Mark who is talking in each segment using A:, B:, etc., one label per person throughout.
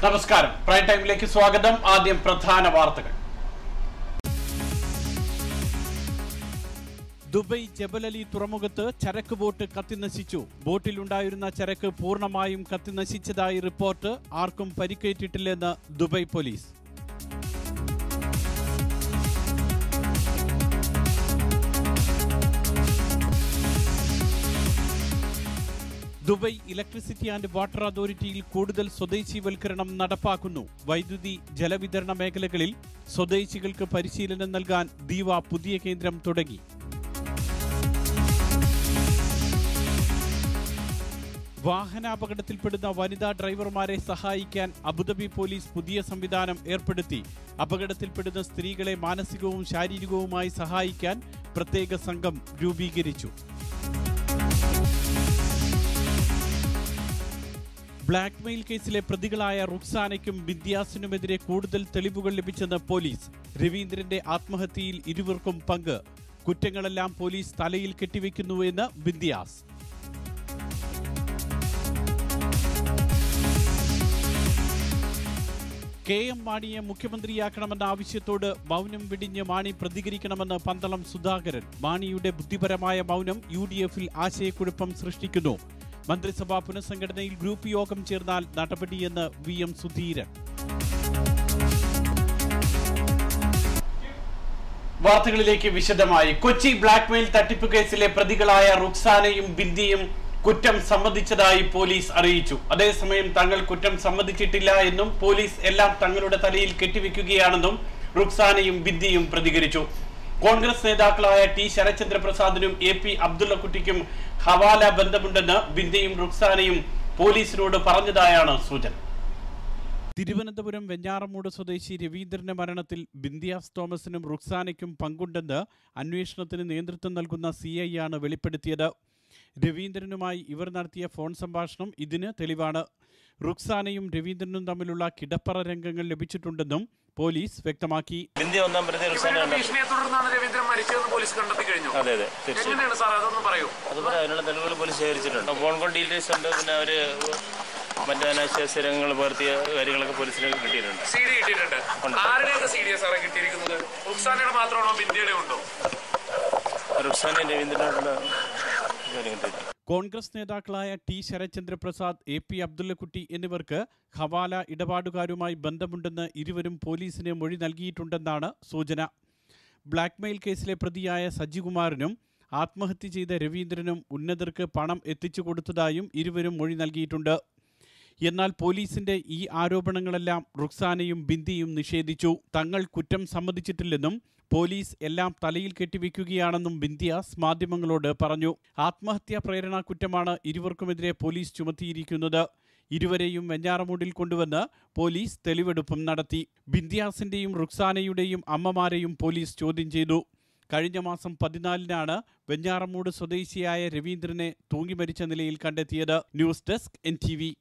A: നമസ്കാരം പ്രൈം ടൈമിലേക്ക് സ്വാഗതം ആദ്യം പ്രധാന വാർത്തകൾ ദുബൈ ജബലലി തുറമുഖത്ത് ചരക്ക് ബോട്ട് കത്തിനശിച്ചു ബോട്ടിലുണ്ടായിരുന്ന ചരക്ക് പൂർണ്ണമായും കത്തിനശിച്ചതായി റിപ്പോർട്ട് ആർക്കും പരിക്കേറ്റിട്ടില്ലെന്ന് Dubai police Dubai electricity and water അതോറിറ്റിയിൽ കൂടുതൽ സ്വദേശിവൽക്കരണം നടപ്പാക്കുന്നു വൈദ്യുതി ജലവിതരണ മേഖലകളിൽ സ്വദേശികൾക്ക് പരിശീലനം നൽകാൻ ദീവ പുതിയ കേന്ദ്രം തുടങ്ങി വാഹനാപകടത്തിൽപ്പെടുന്ന വനിതാ ഡ്രൈവർമാരെ സഹായിക്കാൻ അബുദാബി പോലീസ് പുതിയ സംവിധാനം ഏർപ്പെടുത്തി അപകടത്തിൽപ്പെടുന്ന സ്ത്രീകളെ മാനസികവും ശാരീരികവുമായി സഹായിക്കാൻ പ്രത്യേക സംഘം രൂപീകരിച്ചു ബ്ലാക്ക്മെയിൽ കേസിലെ പ്രതികളായ റുക്സാനയ്ക്കും ബിന്ധ്യാസിനുമെതിരെ കൂടുതൽ തെളിവുകൾ ലഭിച്ചെന്ന് പോലീസ് രവീന്ദ്രന്റെ ആത്മഹത്യയിൽ ഇരുവർക്കും പങ്ക് കുറ്റങ്ങളെല്ലാം പോലീസ് തലയിൽ കെട്ടിവെക്കുന്നുവെന്ന് ബിന്ധ്യാസ് കെ എം മാണിയെ മുഖ്യമന്ത്രിയാക്കണമെന്ന ആവശ്യത്തോട് മൗനം വെടിഞ്ഞ് മാണി പ്രതികരിക്കണമെന്ന് പന്തളം സുധാകരൻ മാണിയുടെ ബുദ്ധിപരമായ മൗനം യു ഡി എഫിൽ ആശയക്കുഴപ്പം സൃഷ്ടിക്കുന്നു മന്ത്രിസഭാ പുനഃസംഘടനയിൽ ഗ്രൂപ്പ് യോഗം ചേർന്നാൽ നടപടിയെന്ന് വി എം സുധീരൻ വാർത്തകളിലേക്ക് വിശദമായി കൊച്ചി ബ്ലാക്ക്മെയിൽ തട്ടിപ്പ് കേസിലെ പ്രതികളായ റുക്സാനയും ബിന്ദിയും കുറ്റം സമ്മതിച്ചതായി പോലീസ് അറിയിച്ചു അതേസമയം തങ്ങൾ കുറ്റം സമ്മതിച്ചിട്ടില്ല എന്നും പോലീസ് എല്ലാം തങ്ങളുടെ തലയിൽ കെട്ടിവെക്കുകയാണെന്നും റുക്സാനയും ബിന്ദിയും പ്രതികരിച്ചു കോൺഗ്രസ് നേതാക്കളായ ടി ശരത്ചന്ദ്ര പ്രസാദിനും എ പി അബ്ദുള്ളക്കുട്ടിക്കും ഹവാല ബന്ധമുണ്ടെന്ന് ബിന്ദിയും റുക്സാനയും പോലീസിനോട് പറഞ്ഞതായാണ് സൂചന തിരുവനന്തപുരം വെഞ്ഞാറമൂട് സ്വദേശി രവീന്ദ്രന്റെ മരണത്തിൽ ബിന്ദിയാസ് തോമസിനും റുക്സാനയ്ക്കും പങ്കുണ്ടെന്ന് അന്വേഷണത്തിന് നേതൃത്വം നൽകുന്ന സി ഐ ആണ് വെളിപ്പെടുത്തിയത് രവീന്ദ്രനുമായി ഇവർ നടത്തിയ ഫോൺ സംഭാഷണം ഇതിന് തെളിവാണ് റുക്സാനയും രവീന്ദ്രനും തമ്മിലുള്ള കിടപ്പറ രംഗങ്ങൾ ലഭിച്ചിട്ടുണ്ടെന്നും പോലീസ് വ്യക്തമാക്കി
B: ബിന്ദി ഒന്നാം പ്രതി റുസാന
C: ഇവരുടെ
B: രണ്ടാം
C: ഭീഷണിയെ തുടർന്നാണ് രവീന്ദ്രൻ മരിച്ചതെന്ന് പോലീസ് കണ്ടെത്തി കഴിഞ്ഞു
B: അതെ അതെ തീർച്ചയായും
C: എങ്ങനെയാണ് സാർ അതൊന്ന് പറയൂ
B: അതുപോലെ അതിനുള്ള തെളിവുകൾ പോലീസ് ശേഖരിച്ചിട്ടുണ്ട് ഫോൺ കോൾ ഡീറ്റെയിൽസ് ഉണ്ട് പിന്നെ അവര് മറ്റു അനാശാസ്യ രംഗങ്ങൾ പകർത്തിയ കാര്യങ്ങളൊക്കെ പോലീസിന് കിട്ടിയിട്ടുണ്ട്
C: സി ഡി കിട്ടിയിട്ടുണ്ട് ആരുടെയൊക്കെ സി ഡി സാറേ കിട്ടിയിരിക്കുന്നത് റുക്സാനയുടെ മാത്രമാണോ ബിന്ദിയുടെ ഉണ്ടോ
B: റുസാനെ രവീന്ദ്രനായിട്ടുള്ള കാര്യം കിട്ടിയിട്ടുണ്ട്
A: കോൺഗ്രസ് നേതാക്കളായ T Sharathchandra Prasad A P Abdullakutty എന്നിവർക്ക് ഹവാല ഇടപാടുകാരുമായി ബന്ധമുണ്ടെന്ന് ഇരുവരും പോലീസിന് മൊഴി നൽകിയിട്ടുണ്ടെന്നാണ് സൂചന ബ്ലാക്ക്മെയിൽ കേസിലെ പ്രതിയായ സജികുമാറിനും ആത്മഹത്യ ചെയ്ത രവീന്ദ്രനും ഉന്നതർക്ക് പണം എത്തിച്ചു കൊടുത്തതായും ഇരുവരും മൊഴി നൽകിയിട്ടുണ്ട് എന്നാൽ പോലീസിന്റെ ഈ ആരോപണങ്ങളെല്ലാം റുക്സാനയും ബിന്ദിയും നിഷേധിച്ചു തങ്ങൾ കുറ്റം സമ്മതിച്ചിട്ടില്ലെന്നും പോലീസ് എല്ലാം തലയിൽ കെട്ടിവെക്കുകയാണെന്നും ബിന്ദിയാസ് മാധ്യമങ്ങളോട് പറഞ്ഞു ആത്മഹത്യാ പ്രേരണ കുറ്റമാണ് ഇരുവർക്കുമെതിരെ പോലീസ് ചുമത്തിയിരിക്കുന്നത് ഇരുവരെയും വെഞ്ഞാറമൂടിൽ കൊണ്ടുവന്ന് പോലീസ് തെളിവെടുപ്പും നടത്തി ബിന്ദിയാസിന്റെയും റുക്സാനയുടെയും അമ്മമാരെയും പോലീസ് ചോദ്യം ചെയ്തു കഴിഞ്ഞ മാസം പതിനാലിനാണ് വെഞ്ഞാറമൂട് സ്വദേശിയായ രവീന്ദ്രനെ തൂങ്ങി മരിച്ച നിലയിൽ കണ്ടെത്തിയത് news desk N T V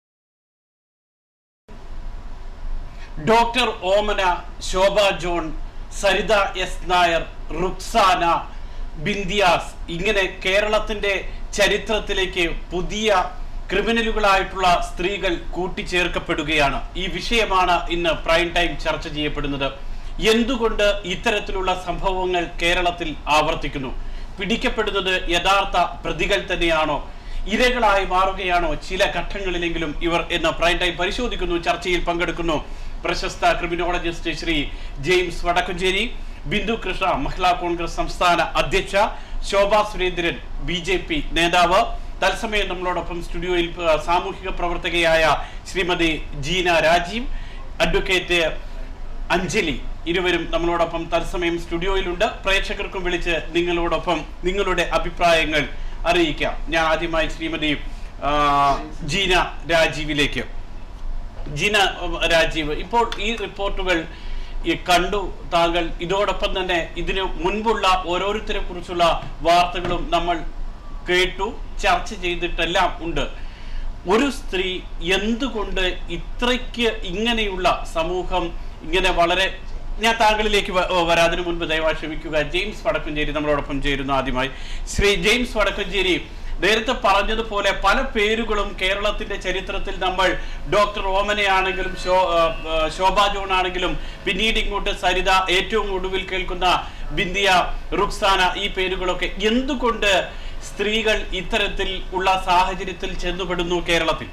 A: doctor Omana Shobha John Saritha S Nair Ruksana ബിന്ദിയാസ് ഇങ്ങനെ കേരളത്തിന്റെ ചരിത്രത്തിലേക്ക് പുതിയ ക്രിമിനലുകളായിട്ടുള്ള സ്ത്രീകൾ കൂട്ടിച്ചേർക്കപ്പെടുകയാണ് ഈ വിഷയമാണ് ഇന്ന് പ്രൈം ടൈം ചർച്ച ചെയ്യപ്പെടുന്നത് എന്തുകൊണ്ട് ഇത്തരത്തിലുള്ള സംഭവങ്ങൾ കേരളത്തിൽ ആവർത്തിക്കുന്നു പിടിക്കപ്പെടുന്നത് യഥാർത്ഥ പ്രതികൾ തന്നെയാണോ ഇരകളായി മാറുകയാണോ ചില ഘട്ടങ്ങളിലെങ്കിലും ഇവർ എന്ന് പ്രൈം ടൈം പരിശോധിക്കുന്നു ചർച്ചയിൽ പങ്കെടുക്കുന്നു പ്രശസ്ത criminologist Shri James Vadakkumchery Bindu Krishna Mahila Congress സംസ്ഥാന അധ്യക്ഷ Shobha Surendran B J P നേതാവ് തത്സമയം നമ്മളോടൊപ്പം സ്റ്റുഡിയോയിൽ ആ, സാമൂഹിക പ്രവർത്തകയായ ശ്രീമതി ജീന രാജീവ് അഡ്വക്കേറ്റ് അഞ്ജലി ഇരുവരും നമ്മളോടൊപ്പം തത്സമയം സ്റ്റുഡിയോയിലുണ്ട് പ്രേക്ഷകർക്കും വിളിച്ച് നിങ്ങളോടൊപ്പം നിങ്ങളുടെ അഭിപ്രായങ്ങൾ അറിയിക്കാം ഞാൻ ആദ്യമായി ശ്രീമതി ആ, ജീന രാജീവിലേക്ക് ജിന ഉം, രാജീവ് ഇപ്പോൾ ഈ റിപ്പോർട്ടുകൾ ഈ കണ്ടു താങ്കൾ ഇതോടൊപ്പം തന്നെ ഇതിനു മുൻപുള്ള ഓരോരുത്തരെ കുറിച്ചുള്ള വാർത്തകളും നമ്മൾ കേട്ടു ചർച്ച ചെയ്തിട്ടെല്ലാം ഉണ്ട് ഒരു സ്ത്രീ എന്തുകൊണ്ട് ഇത്രയ്ക്ക് ഇങ്ങനെയുള്ള സമൂഹം ഇങ്ങനെ വളരെ ഞാൻ താങ്കളിലേക്ക് വ- വരാം അതിനു മുൻപ് ദയവായി ക്ഷമിക്കുക ജെയിംസ് വടക്കഞ്ചേരി നമ്മളോടൊപ്പം ചേരുന്നു ആദ്യമായി ശ്രീ ജെയിംസ് വടക്കഞ്ചേരി നേരത്തെ പറഞ്ഞതുപോലെ പല പേരുകളും കേരളത്തിന്റെ ചരിത്രത്തിൽ നമ്മൾ ഡോക്ടർ ഓമനയാണെങ്കിലും ശോ ആ, ആ, ശോഭാ ജോൺ ആണെങ്കിലും പിന്നീട് ഇങ്ങോട്ട് സരിത ഏറ്റവും ഒടുവിൽ കേൾക്കുന്ന ബിന്ദിയ റുക്സാന ഈ പേരുകളൊക്കെ എന്തുകൊണ്ട് സ്ത്രീകൾ ഇത്തരത്തിൽ ഉള്ള സാഹചര്യത്തിൽ ചെന്നുപെടുന്നു കേരളത്തിൽ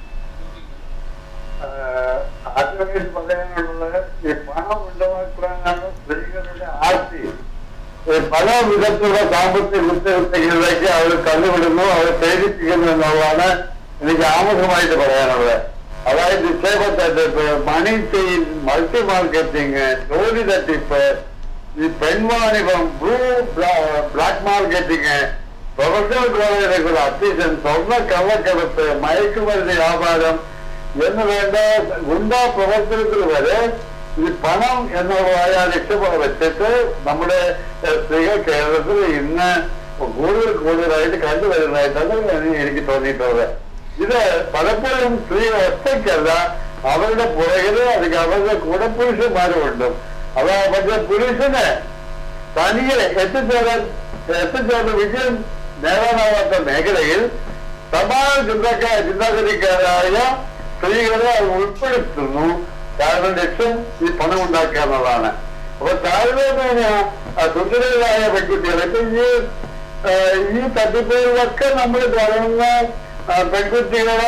D: ആഹ് ആദ്യമായിട്ട് പറയാനുള്ളത് ഈ പണം ഉണ്ടാക്കാനാണ് സ്ത്രീകളുടെ ആസ്തി ഈ പല വിധത്തിലുള്ള സാമ്പത്തിക കുറ്റകൃത്യങ്ങളിലേക്ക് അവർ തള്ളിവിടുന്നു അവർ പ്രേരിപ്പിക്കുന്നു എന്നുള്ളതാണ് എനിക്ക് ആമുഖമായിട്ട് പറയാനുള്ളത് അതായത് നിക്ഷേപ തട്ടിപ്പ് മണി ചെയിൻ മൾട്ടി മാർക്കറ്റിംഗ് ജോലി തട്ടിപ്പ് ഈ പെൺവാണിഭം ബ്ലൂ ബ്ലാക്ക് മാർക്കറ്റിംഗ് പ്രൊഫഷണൽ കോളേജിലേക്കുള്ള അഡ്മിഷൻ സ്വർണ്ണ കള്ളക്കടത്ത് മയക്കുമരുന്ന് വ്യാപാരം എന്ന് വേണ്ട ഗുണ്ടാ പ്രവർത്തനത്തിൽ വരെ ഈ പണം എന്നുള്ളതായ ലക്ഷ്യം വെച്ചിട്ട് നമ്മുടെ ഏഹ്, സ്ത്രീകൾ കേരളത്തിൽ ഇന്ന് കൂടുതൽ കൂടുതലായിട്ട് കണ്ടുവരുന്നതായിട്ടാണ് എനി- എനിക്ക് തോന്നിയിട്ടുള്ളത് ഇത് പലപ്പോഴും സ്ത്രീകൾ ഒറ്റയ്ക്കല്ല അവരുടെ പുറകില് അല്ലെങ്കിൽ അവരുടെ കൂടെ പുരുഷന്മാരുമുണ്ട് അപ്പൊ പക്ഷെ പുരുഷന് തനിയെ എത്തിച്ചേരാൻ എത്തിച്ചേർന്ന് വിജയം നേടാനാവാത്ത മേഖലയിൽ സമാന ചിന്തക്കാ ചിന്താഗതിക്കാരായ സ്ത്രീകളെ അത് ഉൾപ്പെടുത്തുന്നു കാരണം ലക്ഷ്യം ഈ പണം ഉണ്ടാക്കുക എന്നുള്ളതാണ് അപ്പൊ താരതമ്യേന ആ, സുന്ദരരായ പെൺകുട്ടികൾ ഇപ്പൊ ഈ ആ, ഈ തട്ടിപ്പുകളിലൊക്കെ നമ്മൾ കാണുന്ന ആ, പെൺകുട്ടികളെ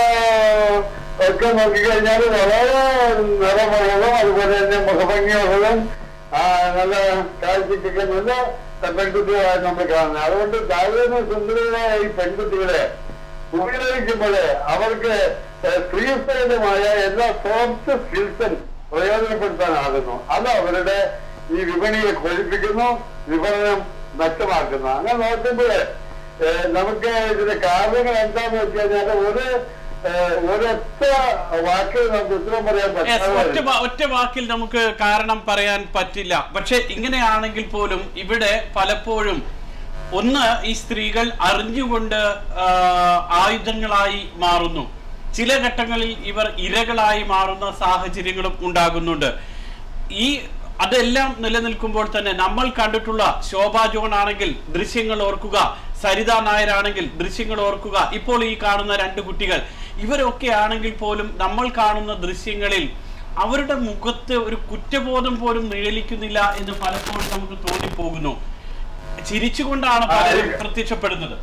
D: ഒക്കെ നോക്കിക്കഴിഞ്ഞാൽ വളരെ നിറമുള്ളതും അതുപോലെ തന്നെ മുഖഭംഗിയുള്ളതും ആ, നല്ല കാഴ്ചക്കൊക്കെ നല്ല പെൺകുട്ടികളാണ് നമ്മൾ കാണുന്നത് അതുകൊണ്ട് താരതമ്യ സുന്ദരരായ ഈ പെൺകുട്ടികളെ ഉപയോഗിക്കുമ്പോൾ അവർക്ക് സ്ത്രീസഹജമായ എല്ലാ സോഫ്റ്റ് സ്കിൽസും പ്രയോജനപ്പെടുത്താനാകുന്നു അത് അവരുടെ ഈ വിപണിയെ കൊഴിപ്പിക്കുന്നു വിപണനം നഷ്ടമാക്കുന്നു അങ്ങനെ നോക്കുമ്പോൾ നമുക്ക് ഇതിന്റെ കാരണങ്ങൾ എന്താന്ന് വെച്ച് കഴിഞ്ഞാൽ ഒരു ഏഹ്, ഒരൊറ്റ വാക്കിൽ നമുക്ക് ഉത്തരം പറയാൻ
A: Yes, ഒറ്റ
D: പറ്റാതെ
A: വാ- ഒറ്റ വാക്കിൽ നമുക്ക് കാരണം പറയാൻ പറ്റില്ല പക്ഷെ ഇങ്ങനെയാണെങ്കിൽ പോലും ഇവിടെ പലപ്പോഴും ഒന്ന് ഈ സ്ത്രീകൾ അറിഞ്ഞുകൊണ്ട് ആ, ആയുധങ്ങളായി മാറുന്നു ചില ഘട്ടങ്ങളിൽ ഇവർ ഇരകളായി മാറുന്ന സാഹചര്യങ്ങളും ഉണ്ടാകുന്നുണ്ട് ഈ അതെല്ലാം നിലനിൽക്കുമ്പോൾ തന്നെ നമ്മൾ കണ്ടിട്ടുള്ള ശോഭാ ജോൺ ആണെങ്കിൽ ദൃശ്യങ്ങൾ ഓർക്കുക സരിത നായർ ആണെങ്കിൽ ദൃശ്യങ്ങൾ ഓർക്കുക ഇപ്പോൾ ഈ കാണുന്ന രണ്ട് കുട്ടികൾ ഇവരൊക്കെ ആണെങ്കിൽ പോലും നമ്മൾ കാണുന്ന ദൃശ്യങ്ങളിൽ അവരുടെ മുഖത്ത് ഒരു കുറ്റബോധം പോലും നിഴലിക്കുന്നില്ല എന്ന് പലപ്പോഴും നമുക്ക് തോന്നിപ്പോകുന്നു ചിരിച്ചുകൊണ്ടാണ് പലരും പ്രത്യക്ഷപ്പെടുന്നത്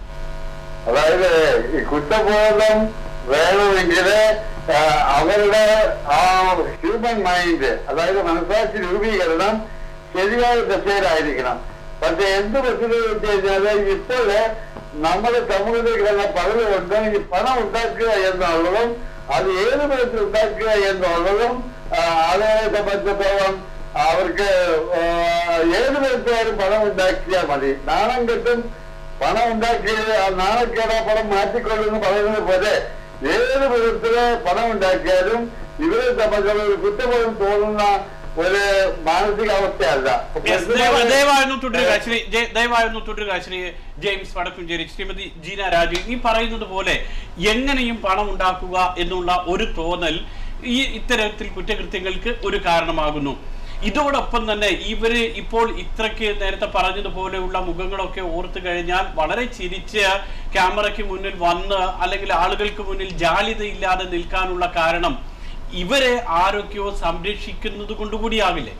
D: അതായത് ഈ കുറ്റബോധം വേണമെങ്കിൽ അവരുടെ ആ ഹ്യൂമൻ മൈൻഡ് അതായത് മനസാക്ഷി രൂപീകരണം ശരിയായ ദിശയിലായിരിക്കണം പക്ഷെ എന്ത് പറ്റുന്നത് വെച്ച് കഴിഞ്ഞാല് ഇപ്പോഴ് നമ്മുടെ സമൂഹത്തിൽ കിടന്ന പലരുമുണ്ട് ഈ പണം ഉണ്ടാക്കുക എന്നുള്ളതും അത് ഏത് വിധത്തിൽ ഉണ്ടാക്കുക എന്നുള്ളതും ആ, ആളുകളെ സംബന്ധിച്ചിടത്തോളം അവർക്ക് ആ, ഏത് വിധത്തിലായാലും പണം ഉണ്ടാക്കിയാൽ മതി നാണം കെട്ടും പണം ഉണ്ടാക്കിയത് ആ നാണക്കേട പണം മാറ്റിക്കൊള്ളുന്നു പറയുന്നത് പോലെ ഏത് വിധത്തില് പണം ഉണ്ടാക്കിയാലും ഇവരെ സംബന്ധിച്ചുള്ള ഒരു കുറ്റബോധം തോന്നുന്ന ഒരു മാനസികാവസ്ഥയല്ല
A: Yes, ദയവാ- ദയവായൊന്ന് തുടരുക ശ്രീ ജെ- ദയവായൊന്ന് തുടരുക ശ്രീ ജെയിംസ് വടക്കുംചേരി ശ്രീമതി ജീന രാജു ഈ പറയുന്നത് പോലെ എങ്ങനെയും പണം ഉണ്ടാക്കുക എന്നുള്ള ഒരു തോന്നൽ ഈ ഇത്തരത്തിൽ കുറ്റകൃത്യങ്ങൾക്ക് ഒരു കാരണമാകുന്നു ഇതോടൊപ്പം തന്നെ ഇവര് ഇപ്പോൾ ഇത്രയ്ക്ക് നേരത്തെ പറഞ്ഞതുപോലെയുള്ള മുഖങ്ങളൊക്കെ ഓർത്തു കഴിഞ്ഞാൽ വളരെ ചിരിച്ച് ക്യാമറയ്ക്ക് മുന്നിൽ വന്ന് അല്ലെങ്കിൽ ആളുകൾക്ക് മുന്നിൽ ജാലിതയില്ലാതെ നിൽക്കാനുള്ള കാരണം ഇവരെ ആരൊക്കെയോ സംരക്ഷിക്കുന്നത് കൊണ്ടുകൂടിയാവില്ലേ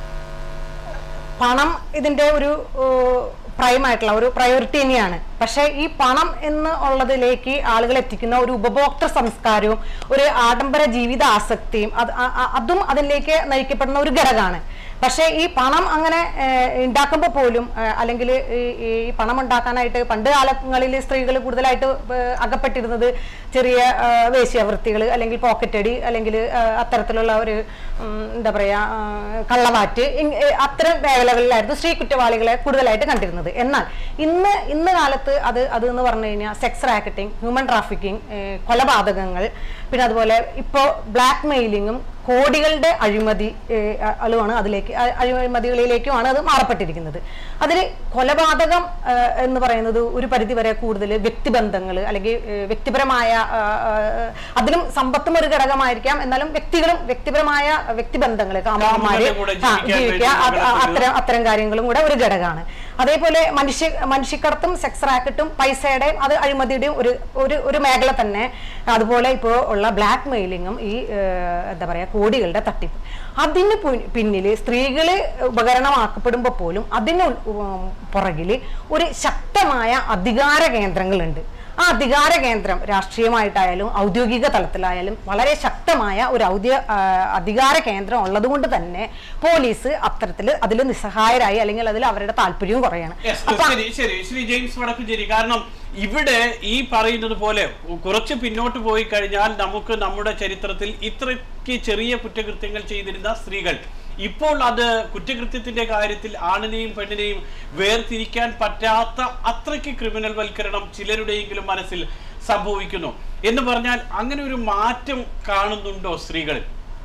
E: പണം ഇതിന്റെ ഒരു പ്രൈം ആയിട്ടുള്ള ഒരു പ്രയോറിറ്റി തന്നെയാണ് പക്ഷേ ഈ പണം എന്ന് ഉള്ളതിലേക്ക് ആളുകൾ എത്തിക്കുന്ന ഒരു ഉപഭോക്തൃ സംസ്കാരവും ഒരു ആഡംബര ജീവിത ആസക്തിയും അത് അ- അ- അതും അതിലേക്ക് നയിക്കപ്പെടുന്ന ഒരു ഘടകമാണ് പക്ഷേ ഈ പണം അങ്ങനെ ഉണ്ടാക്കുമ്പോൾ പോലും ഏഹ്, അല്ലെങ്കിൽ ഈ ഈ പണം ഉണ്ടാക്കാനായിട്ട് പണ്ട് കാലങ്ങളിൽ സ്ത്രീകൾ കൂടുതലായിട്ട് ഏഹ്, അകപ്പെട്ടിരുന്നത് ചെറിയ ഏഹ്, വേശ്യാവൃത്തികൾ അല്ലെങ്കിൽ പോക്കറ്റടി അല്ലെങ്കിൽ ഏഹ്, അത്തരത്തിലുള്ള ഒരു ഉം, എന്താ പറയാ ഏഹ്, കള്ളവാറ്റ് ഇങ്- ഏഹ്, അത്തരം മേഖലകളിലായിരുന്നു സ്ത്രീ കുറ്റവാളികളെ കൂടുതലായിട്ട് കണ്ടിരുന്നത് എന്നാൽ ഇന്ന് ഇന്ന് കാലത്ത് അത് അത് എന്ന് പറഞ്ഞു കഴിഞ്ഞാൽ സെക്സ് റാക്കറ്റിംഗ് ഹ്യൂമൻ ട്രാഫിക്കിംഗ് കൊലപാതകങ്ങൾ പിന്നെ അതുപോലെ ഇപ്പോൾ ബ്ലാക്ക് മെയിലിങ്ങും കോടികളുടെ അഴിമതി ഏഹ്, അ- അളുവാണ് അതിലേക്ക് അ- അഴിമതികളിലേക്കുമാണ് അത് മാറപ്പെട്ടിരിക്കുന്നത് അതിൽ കൊലപാതകം ഏഹ്, എന്ന് പറയുന്നത് ഒരു പരിധി വരെ കൂടുതൽ വ്യക്തിബന്ധങ്ങൾ അല്ലെങ്കിൽ ഏഹ്, വ്യക്തിപരമായ ആ, ആ, അതിലും സമ്പത്തും ഒരു ഘടകമായിരിക്കാം എന്നാലും വ്യക്തികളും വ്യക്തിപരമായ വ്യക്തിബന്ധങ്ങൾ കാമുകന്മാര്
A: കാമുകന്റെ കൂടെ
E: ആ,
A: ജീവിക്കാൻ
E: ജീവിക്കുക
A: വേണ്ടി
E: അത് ആ-
A: നടക്കുന്ന
E: അത്തരം അത്തരം കാര്യങ്ങളും കൂടെ ഒരു ഘടകമാണ് അതേപോലെ മനുഷ്യ മനുഷ്യക്കടത്തും സെക്സ് റാക്കറ്റും പൈസയുടെയും അത് അഴിമതിയുടെയും ഒരു ഒരു ഒരു മേഖല തന്നെ അതുപോലെ ഇപ്പോൾ ഉള്ള ബ്ലാക്ക് മെയിലിങ്ങും ഈ ഏഹ്, എന്താ പറയുക കോടികളുടെ തട്ടിപ്പ് അതിന് പിന്നിൽ സ്ത്രീകള് ഉപകരണമാക്കപ്പെടുമ്പോൾ പോലും അതിന് ഉം, പുറകില് ഒരു ശക്തമായ അധികാര കേന്ദ്രങ്ങളുണ്ട് ആ അധികാര കേന്ദ്രം രാഷ്ട്രീയമായിട്ടായാലും ഔദ്യോഗിക തലത്തിലായാലും വളരെ ശക്തമായ ഒരു ഔദ്യ ആ, അധികാര കേന്ദ്രം ഉള്ളത് കൊണ്ട് തന്നെ പോലീസ് അത്തരത്തിൽ അതിൽ നിസ്സഹായരായി അല്ലെങ്കിൽ അതിൽ അവരുടെ താല്പര്യവും കുറയാണ്
A: Yes,
E: അപ്പൊ
A: ശരി ശരി ശ്രീ ജെയിംസ് വടക്കുംചേരി കാരണം ഇവിടെ ഈ പറയുന്നത് പോലെ കുറച്ച് പിന്നോട്ട് പോയി കഴിഞ്ഞാൽ നമുക്ക് നമ്മുടെ ചരിത്രത്തിൽ ഇത്രയ്ക്ക് ചെറിയ കുറ്റകൃത്യങ്ങൾ ചെയ്തിരുന്ന സ്ത്രീകൾ ഇപ്പോൾ അത് കുറ്റകൃത്യത്തിന്റെ കാര്യത്തിൽ ആണിനെയും പെണ്ണിനെയും വേർതിരിക്കാൻ പറ്റാത്ത അത്രയ്ക്ക് ക്രിമിനൽ വൽക്കരണം ചിലരുടെയെങ്കിലും മനസ്സിൽ സംഭവിക്കുന്നു എന്ന് പറഞ്ഞാൽ അങ്ങനെ ഒരു മാറ്റം കാണുന്നുണ്ടോ സ്ത്രീകളിൽ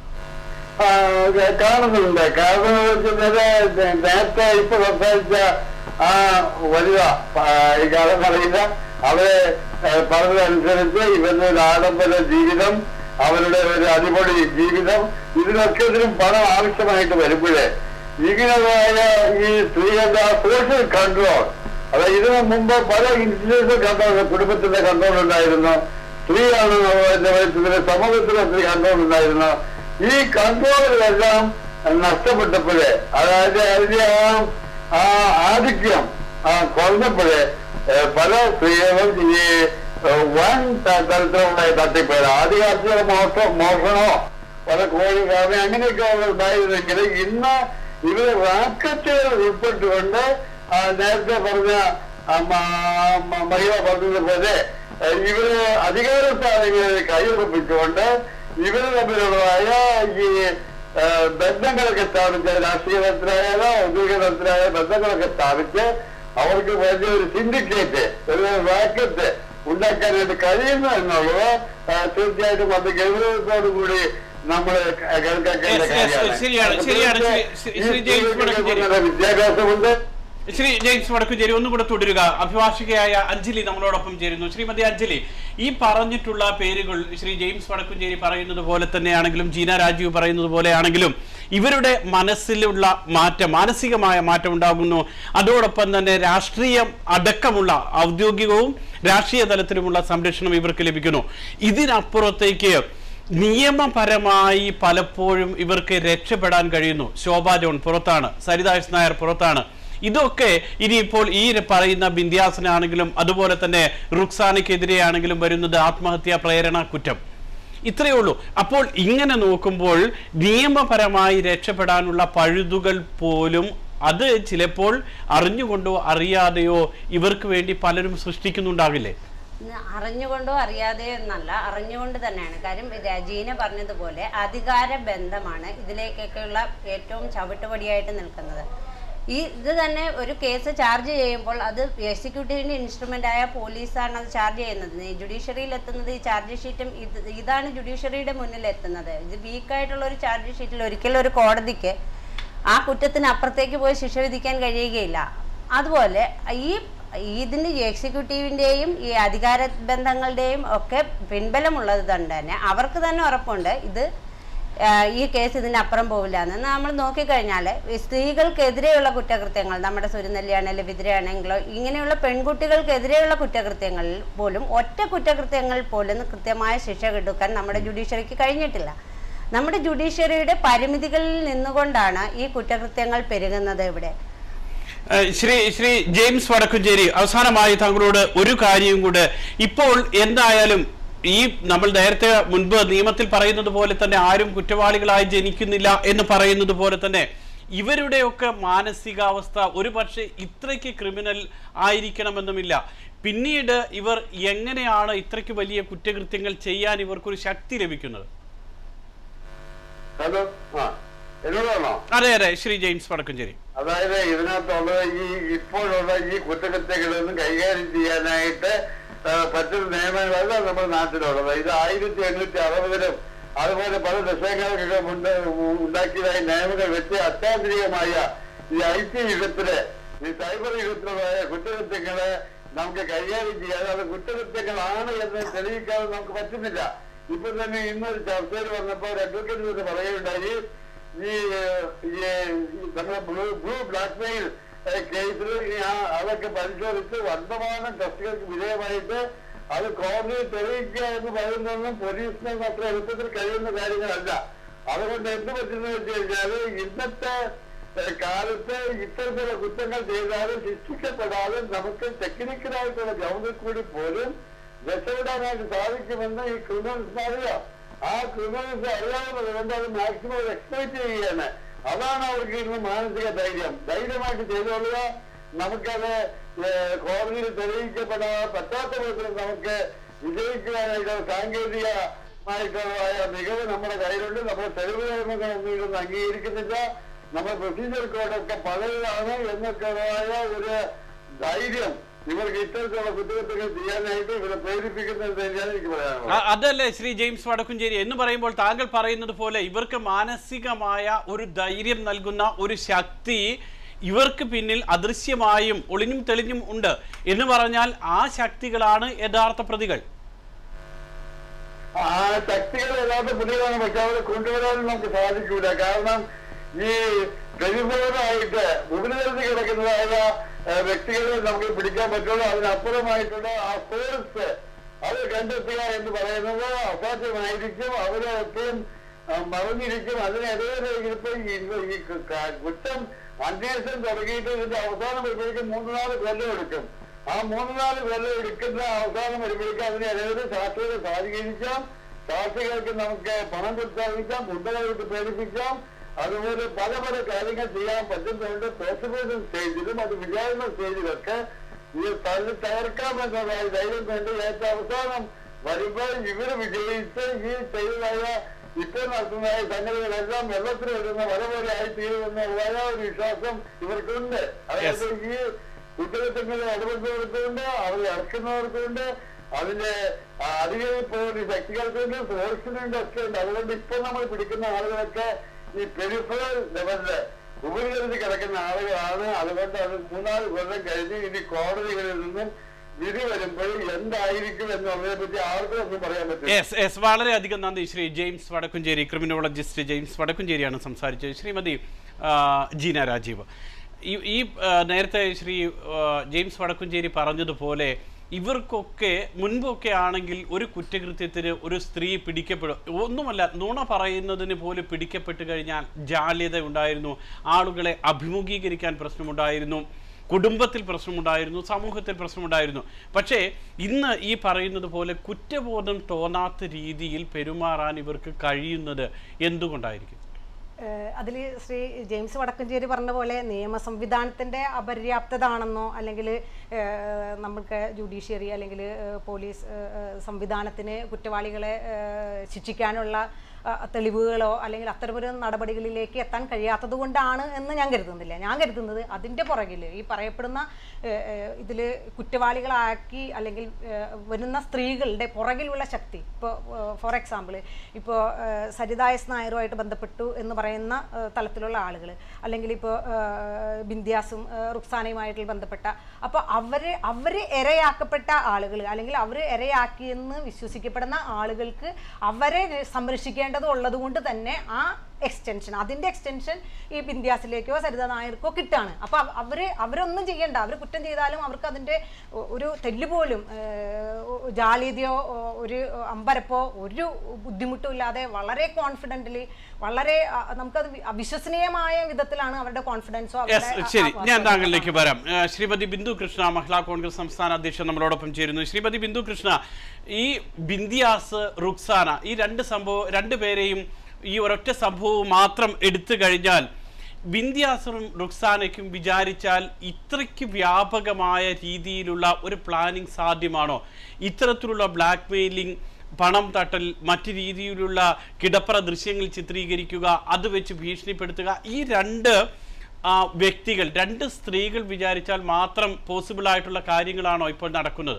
D: ആ, ഇത് കാണുന്നുണ്ട് കാരണം എന്ന് വെച്ചാല് നേരത്തെ ഇപ്പൊ സംസാരിച്ച ആ വനിത ആ, ഈ കാലം പറയില്ല അവരെ ഏ, പറഞ്ഞതനുസരിച്ച് ഇവരുടെ ഒരു ആഡംബര ജീവിതം അവരുടെ ഒരു അടിപൊളി ജീവിതം ഇതിനൊക്കെ ഇതിനും പണം ആവശ്യമായിട്ട് വരുമ്പോഴേ ഇങ്ങനെയായ ഈ സ്ത്രീകളുടെ സോഷ്യൽ കൺട്രോൾ അതായത് ഇതിനു മുമ്പ് പല ഇൻസ്റ്റിറ്റ്യൂഷൻ കൺട്രോൾ കുടുംബത്തിന്റെ കൺട്രോൾ ഉണ്ടായിരുന്നു സ്ത്രീയാണ് എന്റെ വയസ്സിലെ സമൂഹത്തിലെ സ്ത്രീ കൺട്രോൾ ഉണ്ടായിരുന്നു ഈ കൺട്രോളുകളെല്ലാം നഷ്ടപ്പെട്ടപ്പോഴേ അതായത് അതിന്റെ ആ ആ ആധിക്യം ആ കുറഞ്ഞപ്പോഴേ ഏഹ്, പല സ്ത്രീകളും ഈ ഏഹ്, വൻ ത- തരത്തിലുള്ള തട്ടിപ്പേര് ആദ്യകാലത്തിലെ മോഷ മോഷണമോ പല കോഴി കാരണം അങ്ങനെയൊക്കെ ഉണ്ടായിരുന്നെങ്കിൽ ഇന്ന് ഇവര് റാക്കറ്റുകൾ ഉൾപ്പെട്ടുകൊണ്ട് ആ, നേരത്തെ പറഞ്ഞ ആ, മ- മ- മഹിള പറഞ്ഞതുപോലെ ഏഹ്, ഇവര് അധികാര സ്ഥാനങ്ങളിൽ കൈയുറപ്പിച്ചുകൊണ്ട് ഇവര് തമ്മിലുള്ളതായ ഈ ഏഹ്, ബന്ധങ്ങളൊക്കെ സ്ഥാപിച്ച് രാഷ്ട്രീയ തലത്തിലായാലോ ഔദ്യോഗിക തലത്തിലായ ബന്ധങ്ങളൊക്കെ സ്ഥാപിച്ച് അവർക്ക് വലിയൊരു സിൻഡിക്കേറ്റ് ഒരു റാക്കറ്റ് ഉണ്ടാക്കാനായിട്ട് കഴിയുന്നു എന്നുള്ളത് ആ, തീർച്ചയായിട്ടും അത് ഗൗരവത്തോടു കൂടി നമ്മൾ കേൾക്കേണ്ട
A: Yes, yes,
D: കാര്യമാണ്
A: ശരിയാണ്, ശരിയാണ്. ശ്രീ- ശ്രീ- ശ്രീ ജെയിംസ് വടക്കുംചേരി.
D: നല്ല വിദ്യാഭ്യാസമുണ്ട്
A: ശ്രീ ജെയിംസ് വടക്കുംചേരി ഒന്നുകൂടെ തുടരുക അഭിഭാഷകയായ അഞ്ജലി നമ്മളോടൊപ്പം ചേരുന്നു ശ്രീമതി അഞ്ജലി ഈ പറഞ്ഞിട്ടുള്ള പേരുകൾ ശ്രീ ജെയിംസ് വടക്കുംചേരി പറയുന്നത് പോലെ തന്നെയാണെങ്കിലും ജീന രാജീവ് പറയുന്നത് പോലെയാണെങ്കിലും ഇവരുടെ മനസ്സിലുള്ള മാറ്റം മാനസികമായ മാറ്റം ഉണ്ടാകുന്നു അതോടൊപ്പം തന്നെ രാഷ്ട്രീയം അടക്കമുള്ള ഔദ്യോഗികവും രാഷ്ട്രീയ തലത്തിലുമുള്ള സംരക്ഷണം ഇവർക്ക് ലഭിക്കുന്നു ഇതിനപ്പുറത്തേക്ക് നിയമപരമായി പലപ്പോഴും ഇവർക്ക് രക്ഷപ്പെടാൻ കഴിയുന്നു ശോഭ ജോൺ പുറത്താണ് സരിത എസ് നായർ പുറത്താണ് ഇതൊക്കെ ഇനിയിപ്പോൾ ഈ പറയുന്ന ബിന്ധ്യാസനാണെങ്കിലും അതുപോലെ തന്നെ റുക്സാനയ്ക്കെതിരെയാണെങ്കിലും വരുന്നത് ആത്മഹത്യാ പ്രേരണ കുറ്റം ഇത്രയേ ഉള്ളൂ അപ്പോൾ ഇങ്ങനെ നോക്കുമ്പോൾ നിയമപരമായി രക്ഷപ്പെടാനുള്ള പഴുതുകൾ പോലും അത് ചിലപ്പോൾ അറിഞ്ഞുകൊണ്ടോ അറിയാതെയോ ഇവർക്ക് വേണ്ടി പലരും സൃഷ്ടിക്കുന്നുണ്ടാകില്ലേ
F: ഇന്ന് അറിഞ്ഞുകൊണ്ടോ അറിയാതെയോ എന്നല്ല അറിഞ്ഞുകൊണ്ട് തന്നെയാണ് കാര്യം രജീന പറഞ്ഞതുപോലെ അധികാര ബന്ധമാണ് ഇതിലേക്കൊക്കെയുള്ള ഏറ്റവും ചവിട്ടുപടിയായിട്ട് നിൽക്കുന്നത് ഈ ഇത് തന്നെ ഒരു കേസ് ചാർജ് ചെയ്യുമ്പോൾ അത് എക്സിക്യൂട്ടീവിന്റെ ഇൻസ്ട്രുമെന്റ് ആയ പോലീസാണ് അത് ചാർജ് ചെയ്യുന്നത് ഈ ജുഡീഷ്യറിയിൽ എത്തുന്നത് ഈ ചാർജ് ഷീറ്റും ഇത് ഇതാണ് ജുഡീഷ്യറിയുടെ മുന്നിൽ എത്തുന്നത് ഇത് വീക്കായിട്ടുള്ള ഒരു ചാർജ് ഷീറ്റിൽ ഒരിക്കലും ഒരു കോടതിക്ക് ആ കുറ്റത്തിന് അപ്പുറത്തേക്ക് പോയി ശിക്ഷ വിധിക്കാൻ കഴിയുകയില്ല അതുപോലെ ഈ ഇതിന്റെ എക്സിക്യൂട്ടീവിന്റെയും ഈ അധികാര ബന്ധങ്ങളുടെയും ഒക്കെ പിൻബലമുള്ളത് കൊണ്ട് തന്നെ അവർക്ക് തന്നെ ഉറപ്പുണ്ട് ഇത് ആ, ഈ കേസ് ഇതിനപ്പുറം പോവില്ല എന്ന് നമ്മൾ നോക്കിക്കഴിഞ്ഞാൽ സ്ത്രീകൾക്കെതിരെയുള്ള കുറ്റകൃത്യങ്ങൾ നമ്മുടെ സുരനെല്ലിയാണെങ്കിലും വിതിരയാണെങ്കിലോ ഇങ്ങനെയുള്ള പെൺകുട്ടികൾക്കെതിരെയുള്ള കുറ്റകൃത്യങ്ങളിൽ പോലും ഒറ്റ കുറ്റകൃത്യങ്ങൾ പോലും കൃത്യമായ ശിക്ഷ കൊടുക്കാൻ നമ്മുടെ ജുഡീഷ്യറിക്ക് കഴിഞ്ഞിട്ടില്ല നമ്മുടെ ജുഡീഷ്യറിയുടെ പരിമിതികളിൽ നിന്നുകൊണ്ടാണ് ഈ കുറ്റകൃത്യങ്ങൾ പെരുകുന്നത് ഇവിടെ
A: ഏഹ് ശ്രീ ശ്രീ ജെയിംസ് വടക്കുംചേരി അവസാനമായി താങ്കളോട് ഒരു കാര്യം കൂടെ ഇപ്പോൾ എന്തായാലും ഈ നമ്മൾ നേരത്തെ മുൻപ് നിയമത്തിൽ പറയുന്നത് പോലെ തന്നെ ആരും കുറ്റവാളികളായി ജനിക്കുന്നില്ല എന്ന് പറയുന്നത് പോലെ തന്നെ ഇവരുടെയൊക്കെ മാനസികാവസ്ഥ ഒരു പക്ഷേ ഇത്രയ്ക്ക് ക്രിമിനൽ ആയിരിക്കണമെന്നുമില്ല പിന്നീട് ഇവർ എങ്ങനെയാണ് ഇത്രയ്ക്ക് വലിയ കുറ്റകൃത്യങ്ങൾ ചെയ്യാൻ ഇവർക്കൊരു ശക്തി ലഭിക്കുന്നത്
D: ഹലോ ആ എന്നോടാണോ
A: അതെ അതെ ശ്രീ ജെയിംസ് വടക്കുംചേരി
D: അതായത് ഇതിനകത്തുള്ള ഈ ഇപ്പോഴുള്ള ഈ കുറ്റകൃത്യങ്ങളൊന്നും കൈകാര്യം ചെയ്യാനായിട്ട് ആ, പറ്റുന്ന നിയമങ്ങളല്ല നമ്മുടെ നാട്ടിലുള്ളത് ഇത് ആയിരത്തി എണ്ണൂറ്റി അറുപതിലും അതുപോലെ പല ദശകങ്ങൾക്കൊക്കെ മുണ്ട് ഉണ്ടാക്കിയതായ നിയമങ്ങൾ വെച്ച് അത്യാധുനികമായ ഈ ഐ ടി യുഗത്തില് ഈ സൈബർ യുഗത്തിലുള്ളതായ കുറ്റകൃത്യങ്ങളെ നമുക്ക് കൈകാര്യം ചെയ്യാതെ അത് കുറ്റകൃത്യങ്ങളാണ് എന്ന് തെളിയിക്കാതെ നമുക്ക് പറ്റുന്നില്ല ഇപ്പൊ തന്നെ ഇന്നൊരു ചർച്ചയിൽ വന്നപ്പോൾ ഒരു അഡ്വക്കേറ്റ് പറയുകയുണ്ടായി ഈ ഈ ഈ നമ്മുടെ ബ്ലൂ ബ്ലൂ ബ്ലാക്ക് മെയിൽ കേസിൽ ഇനി ആ അതൊക്കെ പരിശോധിച്ച് വർദ്ധമാനം ടെസ്റ്റുകൾക്ക് വിധേയമായിട്ട് അത് കോടതിയിൽ തെളിയിക്കുക എന്ന് പറയുന്നതൊന്നും പോലീസിന് അത്ര എളുപ്പത്തിൽ കഴിയുന്ന കാര്യങ്ങളല്ല അതുകൊണ്ട് എന്ത് പറ്റുന്ന വെച്ച് കഴിഞ്ഞാല് ഇന്നത്തെ ഏഹ്, കാലത്ത് ഇത്തരത്തിലുള്ള കുറ്റങ്ങൾ ചെയ്താലും ശിക്ഷിക്കപ്പെടാതെ നമുക്ക് ടെക്നിക്കലായിട്ടുള്ള ഗ്രൗണ്ടിൽ കൂടി പോലും രക്ഷപ്പെടാനായിട്ട് സാധിക്കുമെന്ന് ഈ ക്രിമിനൽസിന് അറിയാം ആ ക്രിമിനൽസ് അറിയാവുന്നത് കൊണ്ട് അത് മാക്സിമം എക്സ്പെക്ട് ചെയ്യുകയാണ് അതാണ് അവർക്ക് ഇന്ന് മാനസിക ധൈര്യം ധൈര്യമായിട്ട് ചെയ്തോളുക നമുക്കത് ഏഹ്, കോടതിയിൽ തെളിയിക്കപ്പെടാൻ പറ്റാത്ത വിധത്തിൽ നമുക്ക് വിജയിക്കുവാനായിട്ട് സാങ്കേതികമായിട്ടുള്ളതായ മികവ് നമ്മുടെ കയ്യിലുണ്ട് നമ്മുടെ തെളിവ് കർമ്മങ്ങളൊന്നും ഇതൊന്നും അംഗീകരിക്കുന്നില്ല നമ്മുടെ പ്രൊസീജിയർ കോഡൊക്കെ പഴയതാണ് എന്നൊക്കെയുള്ളതായ ഒരു ധൈര്യം ഇവർക്ക് ഇത്തരത്തിലുള്ള കുറ്റകൃത്യങ്ങൾ ചെയ്യാനായിട്ട് ഇവരെ പ്രേരിപ്പിക്കുന്നത് തന്നെയാണ് എനിക്ക് പറയാനുള്ളത്
A: അ- അതല്ലേ ശ്രീ ജെയിംസ് വടക്കുംചേരി എന്ന് പറയുമ്പോൾ താങ്കൾ പറയുന്നത് പോലെ ഇവർക്ക് മാനസികമായ ഒരു ധൈര്യം നൽകുന്ന ഒരു ശക്തി ഇവർക്ക് പിന്നിൽ അദൃശ്യമായും ഒളിഞ്ഞും തെളിഞ്ഞും ഉണ്ട് എന്ന് പറഞ്ഞാൽ ആ ശക്തികളാണ് യഥാർത്ഥ പ്രതികൾ
D: ആ ശക്തികൾ യഥാർത്ഥ പുതിയതാണ് പക്ഷെ അവരെ കൊണ്ടുവരാനും നമുക്ക് സാധിക്കൂല കാരണം ഈ ടെലിഫോണായിട്ട് ഉപരിതലത്തിൽ കിടക്കുന്നതായ ഏഹ്, വ്യക്തികളെ നമുക്ക് പിടിക്കാൻ പറ്റുള്ളൂ അതിനപ്പുറമായിട്ടുള്ള ആ ഫോഴ്സ് അത് കണ്ടെത്തുക എന്ന് പറയുന്നത് അസാധ്യമായിരിക്കും അവരെ എപ്പോഴും ആ, മറഞ്ഞിരിക്കും അതിനിടയിൽ ഇപ്പൊ ഈ ഈ ക- കുറ്റം അന്വേഷണം തുടങ്ങിയിട്ട് ഇതിന്റെ അവസാനം വരുമ്പോഴേക്കും മൂന്ന് നാല് കൊല്ലം എടുക്കും ആ മൂന്ന് നാല് കൊല്ലം എടുക്കുന്ന അവസാനം വരുമ്പോഴേക്കും അതിനിടയിൽ സാക്ഷികളെ സ്വാധീനിക്കാം സാക്ഷികൾക്ക് നമുക്ക് പണം കൊടുത്താൽ ഗുണ്ടകളായിട്ട് പ്രേരിപ്പിക്കാം അതുപോലെ പല പല കാര്യങ്ങൾ ചെയ്യാൻ പറ്റുന്നുണ്ട് പ്രോസിക്യൂഷൻ സ്റ്റേജിലും അത് വിചാരണ സ്റ്റേജിലൊക്കെ ഈ തള്ളി തകർക്കാമെന്നുള്ള ധൈര്യം കൊണ്ട് ഏറ്റവും അവസാനം വരുമ്പോൾ ഇവര് വിജയിച്ച് ഈ ചെയ്തതായ ഇപ്പോൾ നടത്തുന്നതായ സംഗതികളെല്ലാം വെള്ളത്തിൽ വരുന്ന വല പോലെ ആയി തീരുമെന്നുള്ള ഒരു വിശ്വാസം ഇവർക്കുണ്ട് അതായത് ഈ കുറ്റകൃത്യങ്ങളിൽ ഇടപെടുന്നവർക്കുണ്ട് അവരെ ഇറക്കുന്നവർക്കുണ്ട് അതിന്റെ അധികം പോകുന്ന ശക്തികൾക്കുണ്ട് ഫോഴ്സിനുണ്ട് ഒക്കെ ഉണ്ട് അതുകൊണ്ട് ഇപ്പൊ നമ്മൾ പിടിക്കുന്ന ആളുകളൊക്കെ ഈ പെരിഫറൽ ലെവലില് ഉപരിതലത്തിൽ കിടക്കുന്ന ആളുകളാണ് അതുകൊണ്ട് അത് മൂന്നാല് കൊല്ലം കഴിഞ്ഞ് ഇനി കോടതികളിൽ നിന്നും വിധി വരുമ്പോൾ എന്തായിരിക്കും എന്നുള്ളതിനെ പറ്റി ആർക്കും ഒന്നും പറയാൻ പറ്റില്ല
A: എസ് എസ് വളരെയധികം നന്ദി Shri James Vadakkumchery criminologist James വടക്കുംചേരിയാണ് സംസാരിച്ചത് ശ്രീമതി ആ, ജീന രാജീവ് ഈ ഈ ആ, നേരത്തെ ശ്രീ ആ, ജെയിംസ് വടക്കുംചേരി പറഞ്ഞതുപോലെ ഇവർക്കൊക്കെ മുൻപൊക്കെ ആണെങ്കിൽ ഒരു കുറ്റകൃത്യത്തിന് ഒരു സ്ത്രീ പിടിക്കപ്പെടും ഒന്നുമല്ല നുണ പറയുന്നതിന് പോലും പിടിക്കപ്പെട്ട് കഴിഞ്ഞാൽ ജാള്യത ഉണ്ടായിരുന്നു ആളുകളെ അഭിമുഖീകരിക്കാൻ പ്രശ്നമുണ്ടായിരുന്നു കുടുംബത്തിൽ പ്രശ്നമുണ്ടായിരുന്നു സമൂഹത്തിൽ പ്രശ്നമുണ്ടായിരുന്നു പക്ഷേ ഇന്ന് ഈ പറയുന്നത് പോലെ കുറ്റബോധം തോന്നാത്ത രീതിയിൽ പെരുമാറാൻ ഇവർക്ക് കഴിയുന്നത് എന്തുകൊണ്ടായിരിക്കും
E: അതിൽ ശ്രീ ജെയിംസ് വടക്കഞ്ചേരി പറഞ്ഞ പോലെ നിയമ സംവിധാനത്തിൻ്റെ അപര്യാപ്തത ആണെന്നോ അല്ലെങ്കിൽ നമുക്ക് ജുഡീഷ്യറി അല്ലെങ്കിൽ പോലീസ് ഏഹ്, ഏഹ്, സംവിധാനത്തിന് കുറ്റവാളികളെ ഏഹ്, ശിക്ഷിക്കാനുള്ള ആ, തെളിവുകളോ അല്ലെങ്കിൽ അത്തരമൊരു നടപടികളിലേക്ക് എത്താൻ കഴിയാത്തത് കൊണ്ടാണ് എന്ന് ഞാൻ കരുതുന്നില്ല ഞാൻ കരുതുന്നത് അതിൻ്റെ പുറകിൽ ഈ പറയപ്പെടുന്ന ഇതിൽ കുറ്റവാളികളാക്കി അല്ലെങ്കിൽ ഏഹ്, വരുന്ന സ്ത്രീകളുടെ പുറകിലുള്ള ശക്തി ഇപ്പോൾ ഫോർ എക്സാമ്പിൾ ഇപ്പോൾ സരിത എസ് നായരുമായിട്ട് ബന്ധപ്പെട്ടു എന്ന് പറയുന്ന ഏഹ്, തലത്തിലുള്ള ആളുകൾ അല്ലെങ്കിൽ ഇപ്പോൾ ബിന്ധ്യാസും ഏഹ്, റുക്സാനയുമായിട്ട് ബന്ധപ്പെട്ട അപ്പോൾ അവരെ അവർ ഇരയാക്കപ്പെട്ട ആളുകൾ അല്ലെങ്കിൽ അവർ ഇരയാക്കിയെന്ന് വിശ്വസിക്കപ്പെടുന്ന ആളുകൾക്ക് അവരെ സംരക്ഷിക്കേണ്ടത് ഉള്ളത് കൊണ്ട് തന്നെ ആ എക്സ്റ്റൻഷൻ അതിൻ്റെ എക്സ്റ്റൻഷൻ ഈ ബിന്ധ്യാസിലേക്കോ സരിത നായർക്കോ കിട്ടാണ് അപ്പോൾ അവര് അവരൊന്നും ചെയ്യണ്ട അവർ കുറ്റം ചെയ്താലും അവർക്ക് അതിൻ്റെ ഒ- ഒരു തെല്ല് പോലും ഏഹ്, ജാള്യതയോ ഒ- ഒരു അമ്പരപ്പോ ഒരു ബുദ്ധിമുട്ടും ഇല്ലാതെ വളരെ കോൺഫിഡൻ്റലി വളരെ ആ, നമുക്കത് വി- അവിശ്വസനീയമായ വിധത്തിലാണ് അവരുടെ കോൺഫിഡൻസോ
A: യെസ് ശരി ഞാൻ താങ്കളിലേക്ക് വരാം ആ, ശ്രീമതി ബിന്ദു കൃഷ്ണ മഹിളാ കോൺഗ്രസ് സംസ്ഥാന അധ്യക്ഷൻ നമ്മളോടൊപ്പം ചേരുന്നു ശ്രീമതി ബിന്ദു കൃഷ്ണ ഈ ബിന്ദിയാസ് റുക്സാന ഈ രണ്ട് സംഭവം രണ്ട് പേരെയും ഈ ഒരൊറ്റ സംഭവവും മാത്രം എടുത്തു കഴിഞ്ഞാൽ ബിന്ദിയാസറും റുക്സാനയ്ക്കും വിചാരിച്ചാൽ ഇത്രയ്ക്ക് വ്യാപകമായ രീതിയിലുള്ള ഒരു പ്ലാനിങ് സാധ്യമാണോ ഇത്തരത്തിലുള്ള ബ്ലാക്ക് മെയിലിംഗ് പണം തട്ടൽ മറ്റു രീതിയിലുള്ള കിടപ്പറ ദൃശ്യങ്ങൾ ചിത്രീകരിക്കുക അത് വെച്ച് ഭീഷണിപ്പെടുത്തുക ഈ രണ്ട് ആ, വ്യക്തികൾ രണ്ട് സ്ത്രീകൾ വിചാരിച്ചാൽ മാത്രം പോസിബിൾ ആയിട്ടുള്ള കാര്യങ്ങളാണോ ഇപ്പോൾ നടക്കുന്നത്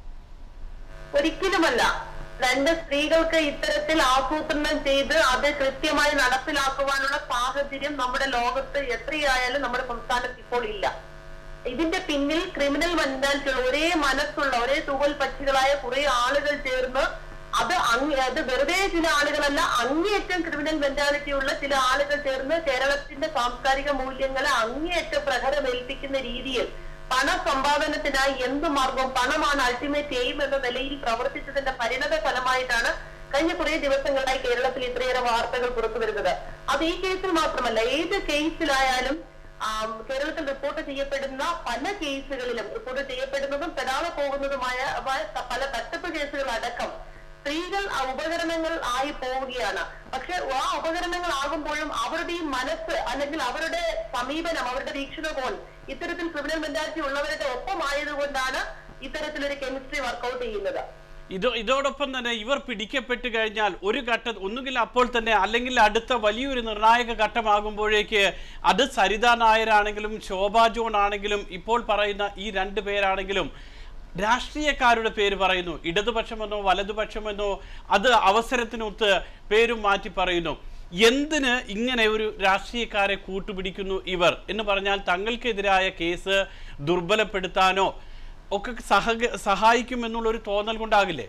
G: ഒരിക്കലുമല്ല രണ്ട് സ്ത്രീകൾക്ക് ഇത്തരത്തിൽ ആസൂത്രണം ചെയ്ത് അത് കൃത്യമായി നടപ്പിലാക്കുവാനുള്ള സാഹചര്യം നമ്മുടെ ലോകത്ത് എത്രയായാലും നമ്മുടെ സംസ്ഥാനത്ത് ഇപ്പോൾ ഇല്ല ഇതിന്റെ പിന്നിൽ ക്രിമിനൽ മെന്റാലിറ്റി ഒരേ മനസ്സുള്ള ഒരേ തൂവൽ പക്ഷികളായ കുറെ ആളുകൾ ചേർന്ന് അത് അങ്ങ് അങ്ങേ അത് വെറുതെ ചില ആളുകളല്ല അങ്ങേയറ്റം ക്രിമിനൽ മെന്റാലിറ്റി ഉള്ള ചില ആളുകൾ ചേർന്ന് കേരളത്തിന്റെ സാംസ്കാരിക മൂല്യങ്ങളെ അങ്ങേയറ്റം പ്രഹരമേൽപ്പിക്കുന്ന രീതിയിൽ പണ സമ്പാദനത്തിനായി എന്ത് മാർഗം പണമാണ് അൾട്ടിമേറ്റ് എയിം എന്ന നിലയിൽ പ്രവർത്തിച്ചതിന്റെ പരിണത ഫലമായിട്ടാണ് കഴിഞ്ഞ കുറേ ദിവസങ്ങളായി കേരളത്തിൽ ഇത്രയേറെ വാർത്തകൾ പുറത്തു വരുന്നത് അത് ഈ കേസിൽ മാത്രമല്ല ഏത് കേസിലായാലും ആം, കേരളത്തിൽ റിപ്പോർട്ട് ചെയ്യപ്പെടുന്ന പല കേസുകളിലും റിപ്പോർട്ട് ചെയ്യപ്പെടുന്നതും പെടാതെ പോകുന്നതുമായ മായ പല തട്ടിപ്പ് കേസുകൾ അടക്കം സ്ത്രീകൾ ആ ഉപകരണങ്ങൾ ആയി പോവുകയാണ് പക്ഷെ ആ ഉപകരണങ്ങൾ ആകുമ്പോഴും അവരുടെ ഈ മനസ്സ് അല്ലെങ്കിൽ അവരുടെ സമീപനം അവരുടെ വീക്ഷണകോൺ ഇത്തരത്തിൽ ക്രിമിനൽ മെന്റാലിറ്റി ഉള്ളവരുടെ ഒപ്പമായതുകൊണ്ടാണ് ഇത്തരത്തിലൊരു കെമിസ്ട്രി വർക്കൗട്ട് ചെയ്യുന്നത്
A: ഇത് ഇതോടൊപ്പം തന്നെ ഇവർ പിടിക്കപ്പെട്ട് കഴിഞ്ഞാൽ ഒരു ഘട്ട ഒന്നുകിൽ അപ്പോൾ തന്നെ അല്ലെങ്കിൽ അടുത്ത വലിയൊരു നിർണായക ഘട്ടമാകുമ്പോഴേക്ക് അത് സരിത നായരാണെങ്കിലും ശോഭ ജോൺ ആണെങ്കിലും ഇപ്പോൾ പറയുന്ന ഈ രണ്ട് പേരാണെങ്കിലും രാഷ്ട്രീയക്കാരുടെ പേര് പറയുന്നു ഇടതുപക്ഷമെന്നോ വലതുപക്ഷമെന്നോ അത് അവസരത്തിനൊത്ത് പേരും മാറ്റി പറയുന്നു എന്തിന് ഇങ്ങനെ ഒരു രാഷ്ട്രീയക്കാരെ കൂട്ടുപിടിക്കുന്നു ഇവർ എന്ന് പറഞ്ഞാൽ തങ്ങൾക്കെതിരായ കേസ് ദുർബലപ്പെടുത്താനോ ഒക്കെ സഹ സഹായിക്കുമെന്നുള്ള ഒരു തോന്നൽ കൊണ്ടാകില്ലേ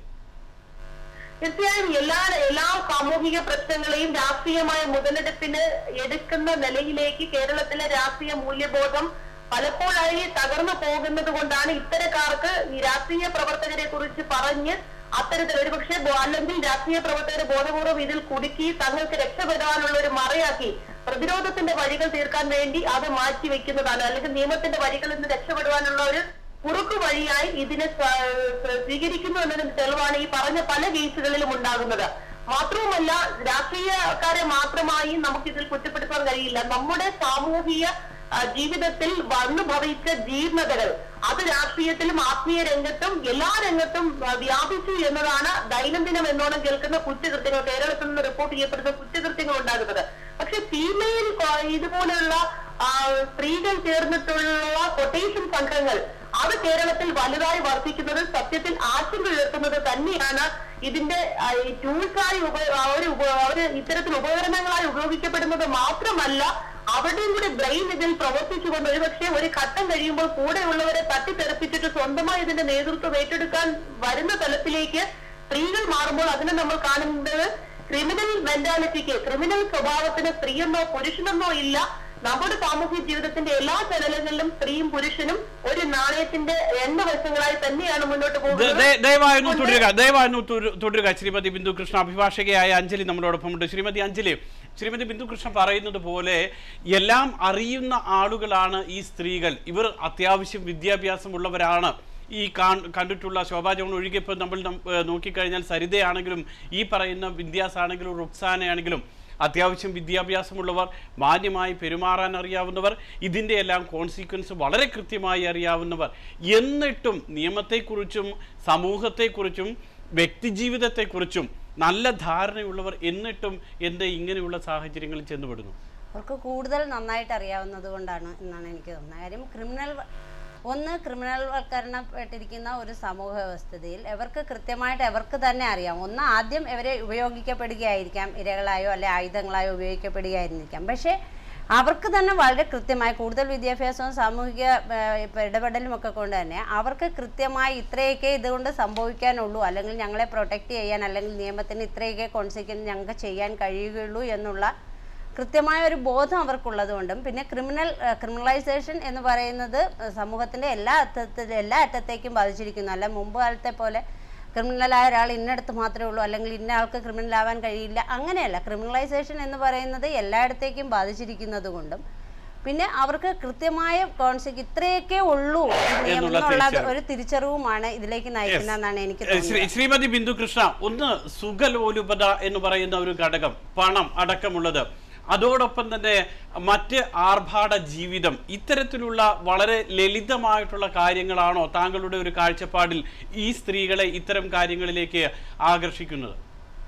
G: തീർച്ചയായും എല്ലാ എല്ലാ സാമൂഹിക പ്രശ്നങ്ങളെയും രാഷ്ട്രീയമായ മുതലെടുപ്പിന് എടുക്കുന്ന നിലയിലേക്ക് കേരളത്തിലെ രാഷ്ട്രീയ മൂല്യബോധം പലപ്പോഴായി തകർന്നു പോകുന്നത് കൊണ്ടാണ് ഇത്തരക്കാർക്ക് ഈ രാഷ്ട്രീയ പ്രവർത്തകരെ കുറിച്ച് പറഞ്ഞ് അത്തരത്തിൽ ഒരുപക്ഷെ ബോ- അല്ലെങ്കിൽ രാഷ്ട്രീയ പ്രവർത്തകരെ ബോധപൂർവ്വം ഇതിൽ കുടുക്കി തങ്ങൾക്ക് രക്ഷപ്പെടാനുള്ള ഒരു മറയാക്കി പ്രതിരോധത്തിന്റെ വഴികൾ തീർക്കാൻ വേണ്ടി അത് മാറ്റി വെക്കുന്നതാണ് അല്ലെങ്കിൽ നിയമത്തിന്റെ വഴികളിൽ നിന്ന് രക്ഷപ്പെടുവാനുള്ള ഒരു കുറുക്കു വഴിയായി ഇതിനെ സ്വ- സ്വ- സ്വീകരിക്കുന്നു എന്നതിന് തെളിവാണ് ഈ പറഞ്ഞ പല കേസുകളിലും ഉണ്ടാകുന്നത് മാത്രവുമല്ല രാഷ്ട്രീയക്കാരെ മാത്രമായി നമുക്ക് ഇതിൽ കുറ്റപ്പെടുത്താൻ കഴിയില്ല നമ്മുടെ സാമൂഹിക ആ, ജീവിതത്തിൽ വന്നു ഭവിച്ച ജീർണതകൾ അത് രാഷ്ട്രീയത്തിലും ആത്മീയ രംഗത്തും എല്ലാ രംഗത്തും ആ, വ്യാപിച്ചു എന്നതാണ് ദൈനംദിനം എന്നോണം കേൾക്കുന്ന കുറ്റകൃത്യങ്ങൾ കേരളത്തിൽ നിന്ന് റിപ്പോർട്ട് ചെയ്യപ്പെടുന്ന കുറ്റകൃത്യങ്ങൾ ഉണ്ടാകുന്നത് പക്ഷെ ഫീമെയിൽ ഇതുപോലുള്ള ആ, സ്ത്രീകൾ ചേർന്നിട്ടുള്ള കൊട്ടേഷൻ സംഘങ്ങൾ അത് കേരളത്തിൽ വലുതായി വർദ്ധിക്കുന്നത് സത്യത്തിൽ ആശങ്ക ഉയർത്തുന്നത് തന്നെയാണ് ഇതിന്റെ ആ, ഈ ടൂൾസായി ഉപ അവര് ഉപ- അവര് ഇത്തരത്തിൽ ഉപകരണങ്ങളായി ഉപയോഗിക്കപ്പെടുന്നത് മാത്രമല്ല അവരുടെയും കൂടി ബ്രെയിൻ ഇതിൽ പ്രവർത്തിച്ചുകൊണ്ട് ഒരുപക്ഷെ ഒരു ഘട്ടം കഴിയുമ്പോൾ കൂടെയുള്ളവരെ തട്ടിത്തെറിപ്പിച്ചിട്ട് സ്വന്തമായി ഇതിന്റെ നേതൃത്വം ഏറ്റെടുക്കാൻ വരുന്ന തലത്തിലേക്ക് സ്ത്രീകൾ മാറുമ്പോൾ അതിനെ നമ്മൾ കാണുന്നത് ക്രിമിനൽ മെന്റാലിറ്റിക്ക് ക്രിമിനൽ സ്വഭാവത്തിന് സ്ത്രീയെന്നോ പുരുഷനെന്നോ ഇല്ല നമ്മുടെ സാമൂഹ്യ ജീവിതത്തിന്റെ എല്ലാ ചലനങ്ങളിലും സ്ത്രീയും പുരുഷനും ഒരു നാണയത്തിന്റെ രണ്ട് വശങ്ങളായി തന്നെയാണ് മുന്നോട്ട്
A: ദ-
G: പോകുന്നത്
A: ദയ- ദയവായൊന്ന്
G: അതുകൊണ്ട്
A: തുടരുക ദയവായൊന്ന് തുടരു- തുടരുക ശ്രീമതി ബിന്ദു കൃഷ്ണ അഭിഭാഷകയായ അഞ്ജലി നമ്മളോടൊപ്പമുണ്ട് ശ്രീമതി അഞ്ജലി ശ്രീമതി ബിന്ദു കൃഷ്ണ പറയുന്നത് പോലെ എല്ലാം അറിയുന്ന ആളുകളാണ് ഈ സ്ത്രീകൾ ഇവർ അത്യാവശ്യം വിദ്യാഭ്യാസമുള്ളവരാണ് ഈ കാൺ- കണ്ടിട്ടുള്ള ശോഭാ ജോൺ ഒഴികെ ഇപ്പോൾ നമ്മൾ നം- ഏഹ് നോക്കിക്കഴിഞ്ഞാൽ സരിതയാണെങ്കിലും ഈ പറയുന്ന വിദ്യാസ് ആണെങ്കിലും റുക്സാനയാണെങ്കിലും അത്യാവശ്യം വിദ്യാഭ്യാസമുള്ളവർ മാന്യമായി പെരുമാറാൻ അറിയാവുന്നവർ ഇതിൻ്റെ എല്ലാം കോൺസിക്വൻസ് വളരെ കൃത്യമായി അറിയാവുന്നവർ എന്നിട്ടും നിയമത്തെക്കുറിച്ചും സമൂഹത്തെക്കുറിച്ചും വ്യക്തിജീവിതത്തെക്കുറിച്ചും നല്ല ധാരണയുള്ളവർ എന്നിട്ടും എന്തേ ഇങ്ങനെയുള്ള സാഹചര്യങ്ങളിൽ ചെന്നുപെടുന്നു
F: അവർക്ക് കൂടുതൽ നന്നായിട്ട് അറിയാവുന്നത് കൊണ്ടാണ് എന്നാണ് എനിക്ക് തോന്നുന്നത് കാര്യം ക്രിമിനൽ വ- ഒന്ന് ക്രിമിനൽ വൽക്കരണപ്പെട്ടിരിക്കുന്ന ഒരു സമൂഹ വ്യവസ്ഥതയിൽ ഇവർക്ക് കൃത്യമായിട്ട് അവർക്ക് തന്നെ അറിയാം ഒന്ന് ആദ്യം ഇവരെ ഉപയോഗിക്കപ്പെടുകയായിരിക്കാം ഇരകളായോ അല്ലെ ആയുധങ്ങളായോ ഉപയോഗിക്കപ്പെടുകയായിരിക്കാം പക്ഷേ അവർക്ക് തന്നെ വളരെ കൃത്യമായി കൂടുതൽ വിദ്യാഭ്യാസവും സാമൂഹിക ഏഹ്, ഇപ്പൊ ഇടപെടലും ഒക്കെ കൊണ്ട് തന്നെ അവർക്ക് കൃത്യമായി ഇത്രയൊക്കെ ഇതുകൊണ്ട് സംഭവിക്കാനുള്ളൂ അല്ലെങ്കിൽ ഞങ്ങളെ പ്രൊട്ടക്റ്റ് ചെയ്യാൻ അല്ലെങ്കിൽ നിയമത്തിന് ഇത്രയൊക്കെ കോൺസിക്വൻസ് ഞങ്ങൾക്ക് ചെയ്യാൻ കഴിയുകയുള്ളൂ എന്നുള്ള കൃത്യമായ ഒരു ബോധം അവർക്കുള്ളത് കൊണ്ടും പിന്നെ ക്രിമിനൽ ക്രിമിനലൈസേഷൻ എന്ന് പറയുന്നത് ഏഹ്, സമൂഹത്തിന്റെ എല്ലാ അറ്റത്തിൽ എല്ലാ അറ്റത്തേക്കും ബാധിച്ചിരിക്കുന്നു അല്ല മുമ്പ് കാലത്തെ പോലെ ക്രിമിനലായ ഒരാൾ ഇന്നടത്ത് മാത്രമേ ഉള്ളൂ അല്ലെങ്കിൽ ഇന്ന ആൾക്ക് ക്രിമിനൽ ആവാൻ കഴിയില്ല അങ്ങനെയല്ല ക്രിമിനലൈസേഷൻ എന്ന് പറയുന്നത് എല്ലായിടത്തേക്കും ബാധിച്ചിരിക്കുന്നത് കൊണ്ടും പിന്നെ അവർക്ക് കൃത്യമായ കോൺസെപ്റ്റ് ഇത്രയൊക്കെ ഉള്ളൂ ഈ നിയമം
A: എന്നുള്ള
F: എന്നുള്ള
A: തിരിച്ചറിവ്.
F: ഒരു തിരിച്ചറിവുമാണ് ഇതിലേക്ക് നയിക്കുന്നതെന്നാണ് എനിക്ക്
A: ഏ, ശ്രീ-
F: തോന്നുന്നത്
A: ശ്രീമതി ബിന്ദു കൃഷ്ണ ഒന്ന് സുഖലോലുപത എന്ന് പറയുന്ന ഒരു ഘടകം പണം അടക്കമുള്ളത് അതോടൊപ്പം തന്നെ മറ്റ് ആർഭാട ജീവിതം ഇത്തരത്തിലുള്ള വളരെ ലളിതമായിട്ടുള്ള കാര്യങ്ങളാണോ താങ്കളുടെ ഒരു കാഴ്ചപ്പാടിൽ ഈ സ്ത്രീകളെ ഇത്തരം കാര്യങ്ങളിലേക്ക് ആകർഷിക്കുന്നത്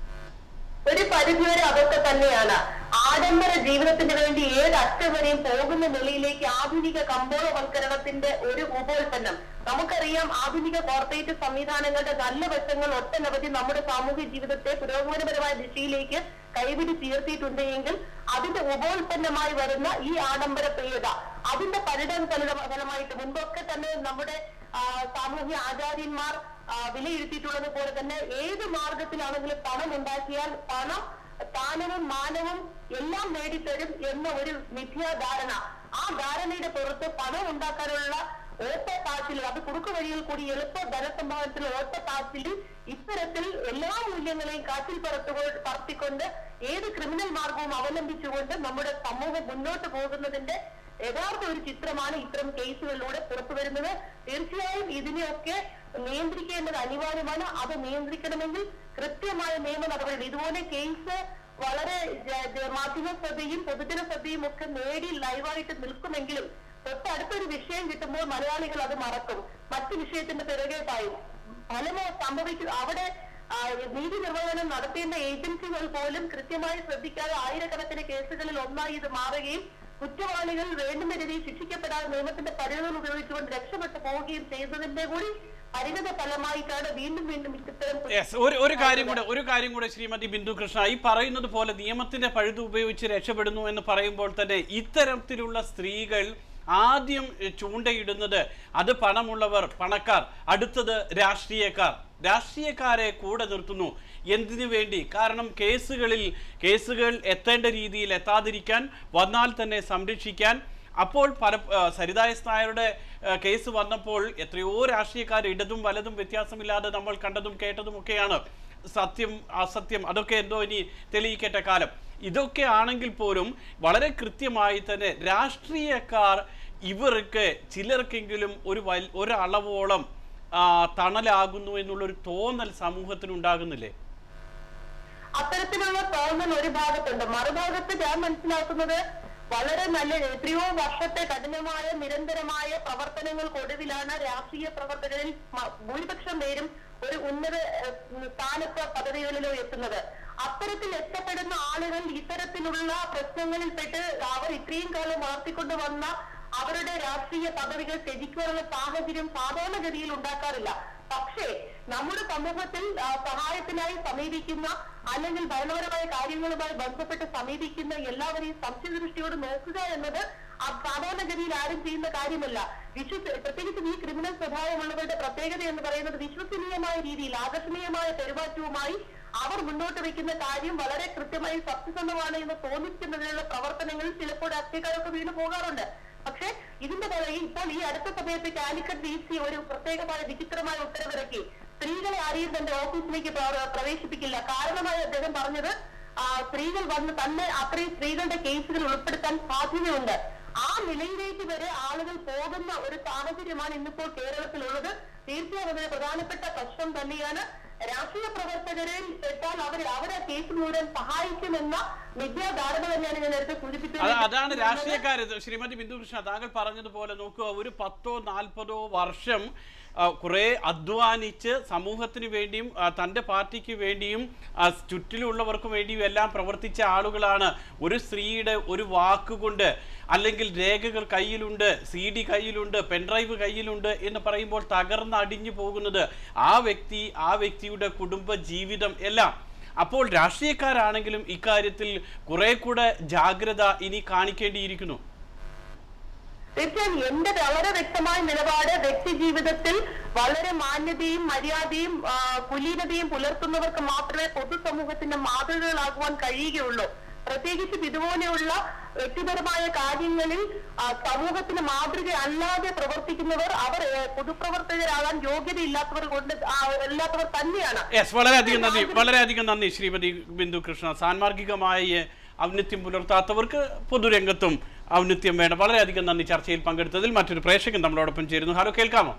G: ഒരു പരിധിവരെ അതൊക്കെ തന്നെയാണ് ആഡംബര ജീവിതത്തിന് വേണ്ടി ഏത് അറ്റം വരെയും പോകുന്ന നിലയിലേക്ക് ആധുനിക കമ്പോളവൽക്കരണത്തിന്റെ ഒരു ഉപോൽപ്പന്നം നമുക്കറിയാം ആധുനിക കോർപ്പറേറ്റ് സംവിധാനങ്ങളുടെ നല്ല വശങ്ങൾ ഒട്ടനവധി നമ്മുടെ സാമൂഹ്യ ജീവിതത്തെ പുരോഗമനപരമായ ദിശയിലേക്ക് കൈപിടിച്ചുയർത്തിയിട്ടുണ്ട് എങ്കിൽ അതിന്റെ ഉപോൽപ്പന്നമായി വരുന്ന ഈ ആഡംബര പ്രിയത അതിന്റെ പരിണത ഫലമായിട്ട് മുൻപൊക്കെ തന്നെ നമ്മുടെ ആ, സാമൂഹ്യ ആചാര്യന്മാർ ആ, വിലയിരുത്തിയിട്ടുള്ളത് പോലെ തന്നെ ഏത് മാർഗത്തിലാണെങ്കിലും പണം ഉണ്ടാക്കിയാൽ പണം സ്ഥാനവും മാനവും എല്ലാം നേടിത്തരും എന്ന ഒരു മിഥ്യാധാരണ ആ ധാരണയുടെ പുറത്ത് പണം ഉണ്ടാക്കാനുള്ള ഓട്ടപ്പാച്ചിൽ അത് കുറുക്കു വഴിയിൽ കൂടി എളുപ്പ ധനസമ്പാദത്തിൽ ഓട്ടപ്പാച്ചിൽ ഇത്തരത്തിൽ എല്ലാ മൂല്യങ്ങളെയും കാറ്റിൽ പറത്തുകൊ പറത്തിക്കൊണ്ട് ഏത് ക്രിമിനൽ മാർഗവും അവലംബിച്ചുകൊണ്ട് നമ്മുടെ സമൂഹം മുന്നോട്ട് പോകുന്നതിന്റെ യഥാർത്ഥ ഒരു ചിത്രമാണ് ഇത്തരം കേസുകളിലൂടെ പുറത്തു വരുന്നത് തീർച്ചയായും ഇതിനെയൊക്കെ നിയന്ത്രിക്കേണ്ടത് അനിവാര്യമാണ് അത് നിയന്ത്രിക്കണമെങ്കിൽ കൃത്യമായ നിയമ നടപടികൾ ഇതുപോലെ കേസ് വളരെ ജ- ജ- മാധ്യമ ശ്രദ്ധയും പൊതുജന ശ്രദ്ധയും ഒക്കെ നേടി ലൈവായിട്ട് നിൽക്കുമെങ്കിലും തൊട്ടടുത്തൊരു വിഷയം കിട്ടുമ്പോൾ മലയാളികൾ അത് മറക്കും മറ്റു വിഷയത്തിന്റെ പിറകെ പായും ഫലമോ സംഭവിക്കും അവിടെ ആ, നീതി നിർവഹണം നടത്തേണ്ട ഏജൻസികൾ പോലും കൃത്യമായി ശ്രദ്ധിക്കാതെ ആയിരക്കണക്കിന് കേസുകളിൽ ഒന്നായി ഇത് മാറുകയും കുറ്റവാളികൾ വേണ്ടുന്ന രീതിയിൽ ശിക്ഷിക്കപ്പെടാതെ നിയമത്തിന്റെ പരിധികൾ ഉപയോഗിച്ചുകൊണ്ട് രക്ഷപ്പെട്ടു പോവുകയും ചെയ്തതിന്റെ കൂടി പരിണിത ഫലമായിട്ടാണ് വീണ്ടും വീണ്ടും ഇത്തരം
A: യെസ് ഒരു ഒരു കാര്യം കൂടെ ഒരു കാര്യം കൂടെ ശ്രീമതി ബിന്ദു കൃഷ്ണ ഈ പറയുന്നത് പോലെ നിയമത്തിന്റെ പഴുത് ഉപയോഗിച്ച് രക്ഷപ്പെടുന്നു എന്ന് പറയുമ്പോൾ തന്നെ ഇത്തരത്തിലുള്ള സ്ത്രീകൾ ആദ്യം എ, ചൂണ്ടയിടുന്നത് അത് പണമുള്ളവർ പണക്കാർ അടുത്തത് രാഷ്ട്രീയക്കാർ രാഷ്ട്രീയക്കാരെ കൂടെ നിർത്തുന്നു എന്തിനു വേണ്ടി കാരണം കേസുകളിൽ കേസുകൾ എത്തേണ്ട രീതിയിൽ എത്താതിരിക്കാൻ വന്നാൽ തന്നെ സംരക്ഷിക്കാൻ അപ്പോൾ പല ആ, സരിത എസ് നായരുടെ ആ, കേസ് വന്നപ്പോൾ എത്രയോ രാഷ്ട്രീയക്കാർ ഇടതും വലതും വ്യത്യാസമില്ലാതെ നമ്മൾ കണ്ടതും കേട്ടതും ഒക്കെയാണ് സത്യം അസത്യം അതൊക്കെ എന്തോ ഇനി തെളിയിക്കട്ടെ കാലം ഇതൊക്കെ ആണെങ്കിൽ പോലും വളരെ കൃത്യമായി തന്നെ രാഷ്ട്രീയക്കാർ ഇവർക്ക് ചിലർക്കെങ്കിലും ഒരു വൽ ഒരളവോളം ആ, തണലാകുന്നു എന്നുള്ളൊരു തോന്നൽ സമൂഹത്തിന് ഉണ്ടാകുന്നില്ലേ
G: അത്തരത്തിലുള്ള തോന്നൽ ഒരു ഭാഗത്തുണ്ട് മറുഭാഗത്ത് ഞാൻ മനസ്സിലാക്കുന്നത് വളരെ നല്ല എത്രയോ വർഷത്തെ കഠിനമായ നിരന്തരമായ പ്രവർത്തനങ്ങൾക്കൊടുവിലാണ് രാഷ്ട്രീയ പ്രവർത്തകരിൽ മ- ഭൂരിപക്ഷം പേരും ഒരു ഉന്നത ഏഹ്, സ്ഥാനത്ത് പദവികളിലോ എത്തുന്നത് അത്തരത്തിൽ എത്തപ്പെടുന്ന ആളുകൾ ഇത്തരത്തിലുള്ള പ്രശ്നങ്ങളിൽപ്പെട്ട് അവർ ഇത്രയും കാലം വളർത്തിക്കൊണ്ടു വന്ന അവരുടെ രാഷ്ട്രീയ പദവികൾ ത്യജിക്കാനുള്ള സാഹചര്യം സാധാരണഗതിയിൽ ഉണ്ടാക്കാറില്ല പക്ഷേ നമ്മുടെ സമൂഹത്തിൽ ആ, സഹായത്തിനായി സമീപിക്കുന്ന അല്ലെങ്കിൽ ഭരണപരമായ കാര്യങ്ങളുമായി ബന്ധപ്പെട്ട് സമീപിക്കുന്ന എല്ലാവരെയും സംശയദൃഷ്ടിയോട് നോക്കുക എന്നത് ആ സാധാരണഗതിയിൽ ആരും ചെയ്യുന്ന കാര്യമല്ല വിശ്വസ പ്രത്യേകിച്ച് ഈ ക്രിമിനൽ സ്വഭാവമുള്ളവരുടെ പ്രത്യേകത എന്ന് പറയുന്നത് വിശ്വസനീയമായ രീതിയിൽ ആകർഷണീയമായ പെരുമാറ്റവുമായി അവർ മുന്നോട്ട് വെക്കുന്ന കാര്യം വളരെ കൃത്യമായി സത്യസന്ധമാണ് എന്ന് തോന്നിക്കുന്നതിനുള്ള പ്രവർത്തനങ്ങളിൽ ചിലപ്പോൾ രാഷ്ട്രീയക്കാരൊക്കെ വീണ് പോകാറുണ്ട് പക്ഷേ ഇതിന്റെ പുറകെ ഇപ്പോൾ ഈ അടുത്ത സമയത്ത് കാലിക്കറ്റ് ഡി സി ഒരു പ്രത്യേകമായ വിചിത്രമായ ഉത്തരവിറക്കി സ്ത്രീകളെ ആരെയും തന്റെ ഓഫീസിലേക്ക് പ്ര- പ്രവേശിപ്പിക്കില്ല കാരണമായി അദ്ദേഹം പറഞ്ഞത് ആ, സ്ത്രീകൾ വന്ന് തന്നെ അത്രയും സ്ത്രീകളുടെ കേസുകൾ ഉൾപ്പെടുത്താൻ സാധ്യതയുണ്ട് ആ നിലയിലേക്ക് വരെ ആളുകൾ പോകുന്ന ഒരു സാഹചര്യമാണ് ഇന്നിപ്പോൾ കേരളത്തിലുള്ളത് തീർച്ചയായും അതൊരു പ്രധാനപ്പെട്ട പ്രശ്നം തന്നെയാണ് രാഷ്ട്രീയ പ്രവർത്തകരിൽ പെട്ടാൽ അവർ അവരെ കേസ് മുഴുവൻ സഹായിക്കുമെന്ന മിഥ്യാധാരണ തന്നെയാണ് ഞാൻ നേരത്തെ
A: അത്
G: സൂചിപ്പിച്ചത്
A: അതാണ് രാഷ്ട്രീയക്കാർ ശ്രീമതി ബിന്ദു കൃഷ്ണ താങ്കൾ പറഞ്ഞതുപോലെ നോക്കുക ഒരു പത്തോ നാൽപ്പതോ വർഷം ആ, കുറെ അധ്വാനിച്ച് സമൂഹത്തിന് വേണ്ടിയും ആ, തൻ്റെ പാർട്ടിക്ക് വേണ്ടിയും ആ, ചുറ്റിലുള്ളവർക്ക് വേണ്ടിയും എല്ലാം പ്രവർത്തിച്ച ആളുകളാണ് ഒരു സ്ത്രീയുടെ ഒരു വാക്കുകൊണ്ട് അല്ലെങ്കിൽ രേഖകൾ കയ്യിലുണ്ട് സി ഡി കയ്യിലുണ്ട് പെൻഡ്രൈവ് കയ്യിലുണ്ട് എന്ന് പറയുമ്പോൾ തകർന്നടിഞ്ഞു പോകുന്നത് ആ വ്യക്തി ആ വ്യക്തിയുടെ കുടുംബ ജീവിതം എല്ലാം അപ്പോൾ രാഷ്ട്രീയക്കാരാണെങ്കിലും ഇക്കാര്യത്തിൽ കുറെ കൂടെ ജാഗ്രത ഇനി കാണിക്കേണ്ടിയിരിക്കുന്നു
G: തീർച്ചയായും എന്റെ വളരെ വ്യക്തമായ നിലപാട് വ്യക്തി ജീവിതത്തിൽ വളരെ മാന്യതയും മര്യാദയും ആ, കുലീനതയും പുലർത്തുന്നവർക്ക് മാത്രമേ പൊതുസമൂഹത്തിന്റെ മാതൃകകളാകുവാൻ കഴിയുകയുള്ളൂ പ്രത്യേകിച്ചും ഇതുപോലെയുള്ള വ്യക്തിപരമായ കാര്യങ്ങളിൽ ആ, സമൂഹത്തിന് മാതൃക അല്ലാതെ പ്രവർത്തിക്കുന്നവർ അവർ ഏ, പൊതുപ്രവർത്തകരാകാൻ യോഗ്യതയില്ലാത്തവർ കൊണ്ട് ആ, അല്ലാത്തവർ തന്നെയാണ്
A: യെസ് വളരെയധികം നന്ദി വളരെയധികം നന്ദി ശ്രീമതി ബിന്ദു കൃഷ്ണ സാൻമാർഗികമായ ഔന്നത്യം പുലർത്താത്തവർക്ക് പൊതുരംഗത്തും ഔന്നത്യം വേണം വളരെയധികം നന്ദി ചർച്ചയിൽ പങ്കെടുത്തതിൽ മറ്റൊരു പ്രേക്ഷകൻ നമ്മളോടൊപ്പം ചേരുന്നു ഹലോ കേൾക്കാമോ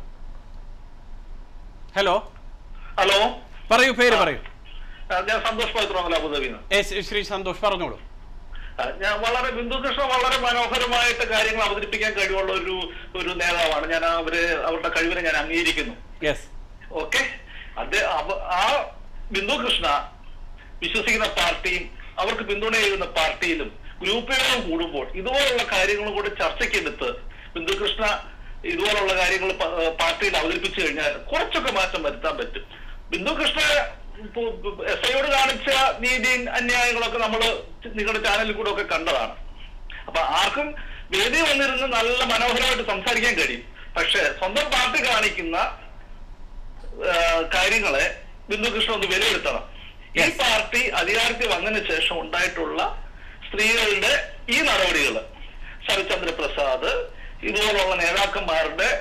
A: ഹലോ
H: ഹലോ
A: പറയൂ പേര് പറയൂ
H: ആ, ഞാൻ സന്തോഷ് പവിത്രമംഗല അബുദാബിന്ന്
A: എസ് ശ്രീ സന്തോഷ് പറഞ്ഞോളൂ
H: ആ, ഞാൻ വളരെ ബിന്ദുകൃഷ്ണ വളരെ മനോഹരമായിട്ട് കാര്യങ്ങൾ അവതരിപ്പിക്കാൻ കഴിവുള്ള ഒരു ഒരു നേതാവാണ് ഞാൻ അവര് അവരുടെ കഴിവിനെ ഞാൻ അംഗീകരിക്കുന്നു
A: യെസ്
H: ഓക്കെ അത് അവ- ആ ബിന്ദു കൃഷ്ണ വിശ്വസിക്കുന്ന പാർട്ടിയും അവർക്ക് പിന്തുണയേകുന്ന പാർട്ടിയിലും ഗ്രൂപ്പുകളും കൂടുമ്പോൾ ഇതുപോലുള്ള കാര്യങ്ങളും കൂടെ ചർച്ചയ്ക്കെടുത്ത് ബിന്ദു കൃഷ്ണ ഇതുപോലുള്ള കാര്യങ്ങൾ പ- ഏഹ് പാർട്ടിയിൽ അവതരിപ്പിച്ചു കഴിഞ്ഞാൽ കുറച്ചൊക്കെ മാറ്റം വരുത്താൻ പറ്റും ബിന്ദു കൃഷ്ണ എസ് ഐയോട് കാണിച്ച നീതി അന്യായങ്ങളൊക്കെ നമ്മൾ നിങ്ങളുടെ ചാനലിൽ കൂടെ ഒക്കെ കണ്ടതാണ് അപ്പൊ ആർക്കും വേദി വന്നിരുന്ന് നല്ല മനോഹരമായിട്ട് സംസാരിക്കാൻ കഴിയും പക്ഷെ സ്വന്തം പാർട്ടി കാണിക്കുന്ന ആ, കാര്യങ്ങളെ ബിന്ദുകൃഷ്ണൻ ഒന്ന് വിലയിരുത്തണം ഈ പാർട്ടി അധികാരത്തിൽ വന്നതിന് ശേഷം ഉണ്ടായിട്ടുള്ള സ്ത്രീകളുടെ ഈ നടപടികൾ ശരത്ചന്ദ്ര പ്രസാദ് ഇതുപോലുള്ള നേതാക്കന്മാരുടെ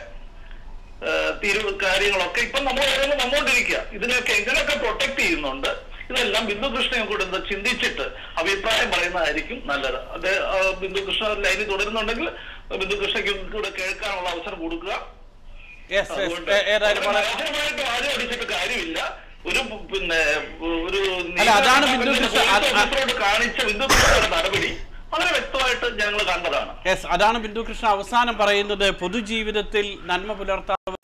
H: ആ, തീരു കാര്യങ്ങളൊക്കെ ഇപ്പം നമ്മൾ ഓരോന്ന് വന്നുകൊണ്ടിരിക്കുക ഇതിനൊക്കെ ഇതിനൊക്കെ പ്രൊട്ടക്ട് ചെയ്യുന്നുണ്ട് ഇതെല്ലാം ബിന്ദുകൃഷ്ണനെ കൂടെ ഒന്ന് ചിന്തിച്ചിട്ട് അഭിപ്രായം പറയുന്നതായിരിക്കും നല്ലത് അത് ആ, ബിന്ദുകൃഷ്ണ ലൈനിൽ തുടരുന്നുണ്ടെങ്കിൽ ബിന്ദുകൃഷ്ണയ്ക്ക് കൂടെ കേൾക്കാനുള്ള അവസരം കൊടുക്കുക
A: യെസ്
H: അതുകൊണ്ട്
A: യെസ് ഏതായാലും വളരെ
H: മനോഹരമായിട്ട് ആരും അടിച്ചിട്ട് കാര്യമില്ല ഒരു പിന്നെ ഒരു
A: അല്ല, അതാണ് ബിന്ദുകൃഷ്ണ- അത് അത്
H: ഓഫീസറോട് കാണിച്ച ബിന്ദുകൃഷ്ണയുടെ നടപടി വളരെ വ്യക്തമായിട്ട് ഞങ്ങൾ കണ്ടതാണ്
A: യെസ് അതാണ് ബിന്ദുകൃഷ്ണ അവസാനം പറയുന്നത് പൊതുജീവിതത്തിൽ നന്മ പുലർത്താത്തവർ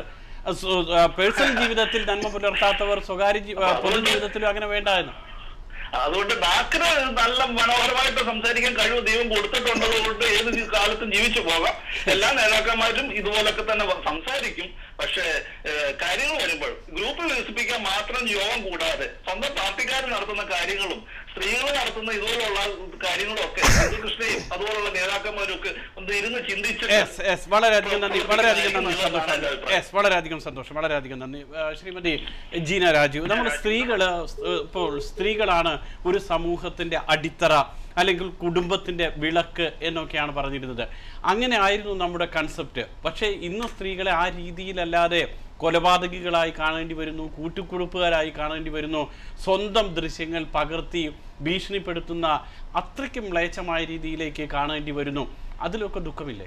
A: പേഴ്സണൽ ജീവിതത്തിൽ നന്മ പുലർത്താത്തവർ സ്വകാര്യ ജീ- ആ, പൊതുജീവിതത്തിലും അങ്ങനെ വേണ്ട എന്ന്
H: അതുകൊണ്ട് നാക്കിന് നല്ല മനോഹരമായിട്ട് സംസാരിക്കാൻ കഴിവ് ദൈവം കൊടുത്തിട്ടുള്ളത് കൊണ്ട് ഏത് ജീ- കാലത്തും ജീവിച്ചു പോകാം എല്ലാ നേതാക്കന്മാരും ഇതുപോലൊക്കെ തന്നെ വ- സംസാരിക്കും പക്ഷേ ഏഹ്, കാര്യങ്ങൾ വരുമ്പോൾ ഗ്രൂപ്പ് വികസിപ്പിക്കാൻ മാത്രം യോഗം കൂടാതെ സ്വന്തം പാർട്ടിക്കാർ നടത്തുന്ന കാര്യങ്ങളും സ്ത്രീകൾ നടത്തുന്ന ഇതുപോലുള്ള കാര്യങ്ങളും ഒക്കെ കൃഷ്ണയും അതുപോലുള്ള നേതാക്കന്മാരും ഒക്കെ ഒന്ന് ഇരുന്ന് ചിന്തിച്ചിട്ട്
A: യെസ് യെസ് വളരെയധികം നന്ദി വളരെയധികം നന്ദി
H: നല്ലതാണ്
A: സന്തോഷം
H: എൻ്റെ അഭിപ്രായം.
A: യെസ് വളരെയധികം സന്തോഷം വളരെയധികം നന്ദി ആ, ശ്രീമതി ജീന രാജു നമ്മൾ സ്ത്രീകൾ ഇപ്പോൾ സ്ത്രീകളാണ് ഒരു സമൂഹത്തിന്റെ അടിത്തറ അല്ലെങ്കിൽ കുടുംബത്തിന്റെ വിളക്ക് എന്നൊക്കെയാണ് പറഞ്ഞിരുന്നത് അങ്ങനെ ആയിരുന്നു നമ്മുടെ കൺസെപ്റ്റ് പക്ഷേ ഇന്ന് സ്ത്രീകളെ ആ രീതിയിലല്ലാതെ കൊലപാതകികളായി കാണേണ്ടി വരുന്നു കൂട്ടുകുടുപ്പുകാരായി കാണേണ്ടി വരുന്നു സ്വന്തം ദൃശ്യങ്ങൾ പകർത്തി ഭീഷണിപ്പെടുത്തുന്ന അത്രയ്ക്കും മ്ലേച്ഛമായ രീതിയിലേക്ക് കാണേണ്ടി വരുന്നു അതിലൊക്കെ ദുഃഖമില്ലേ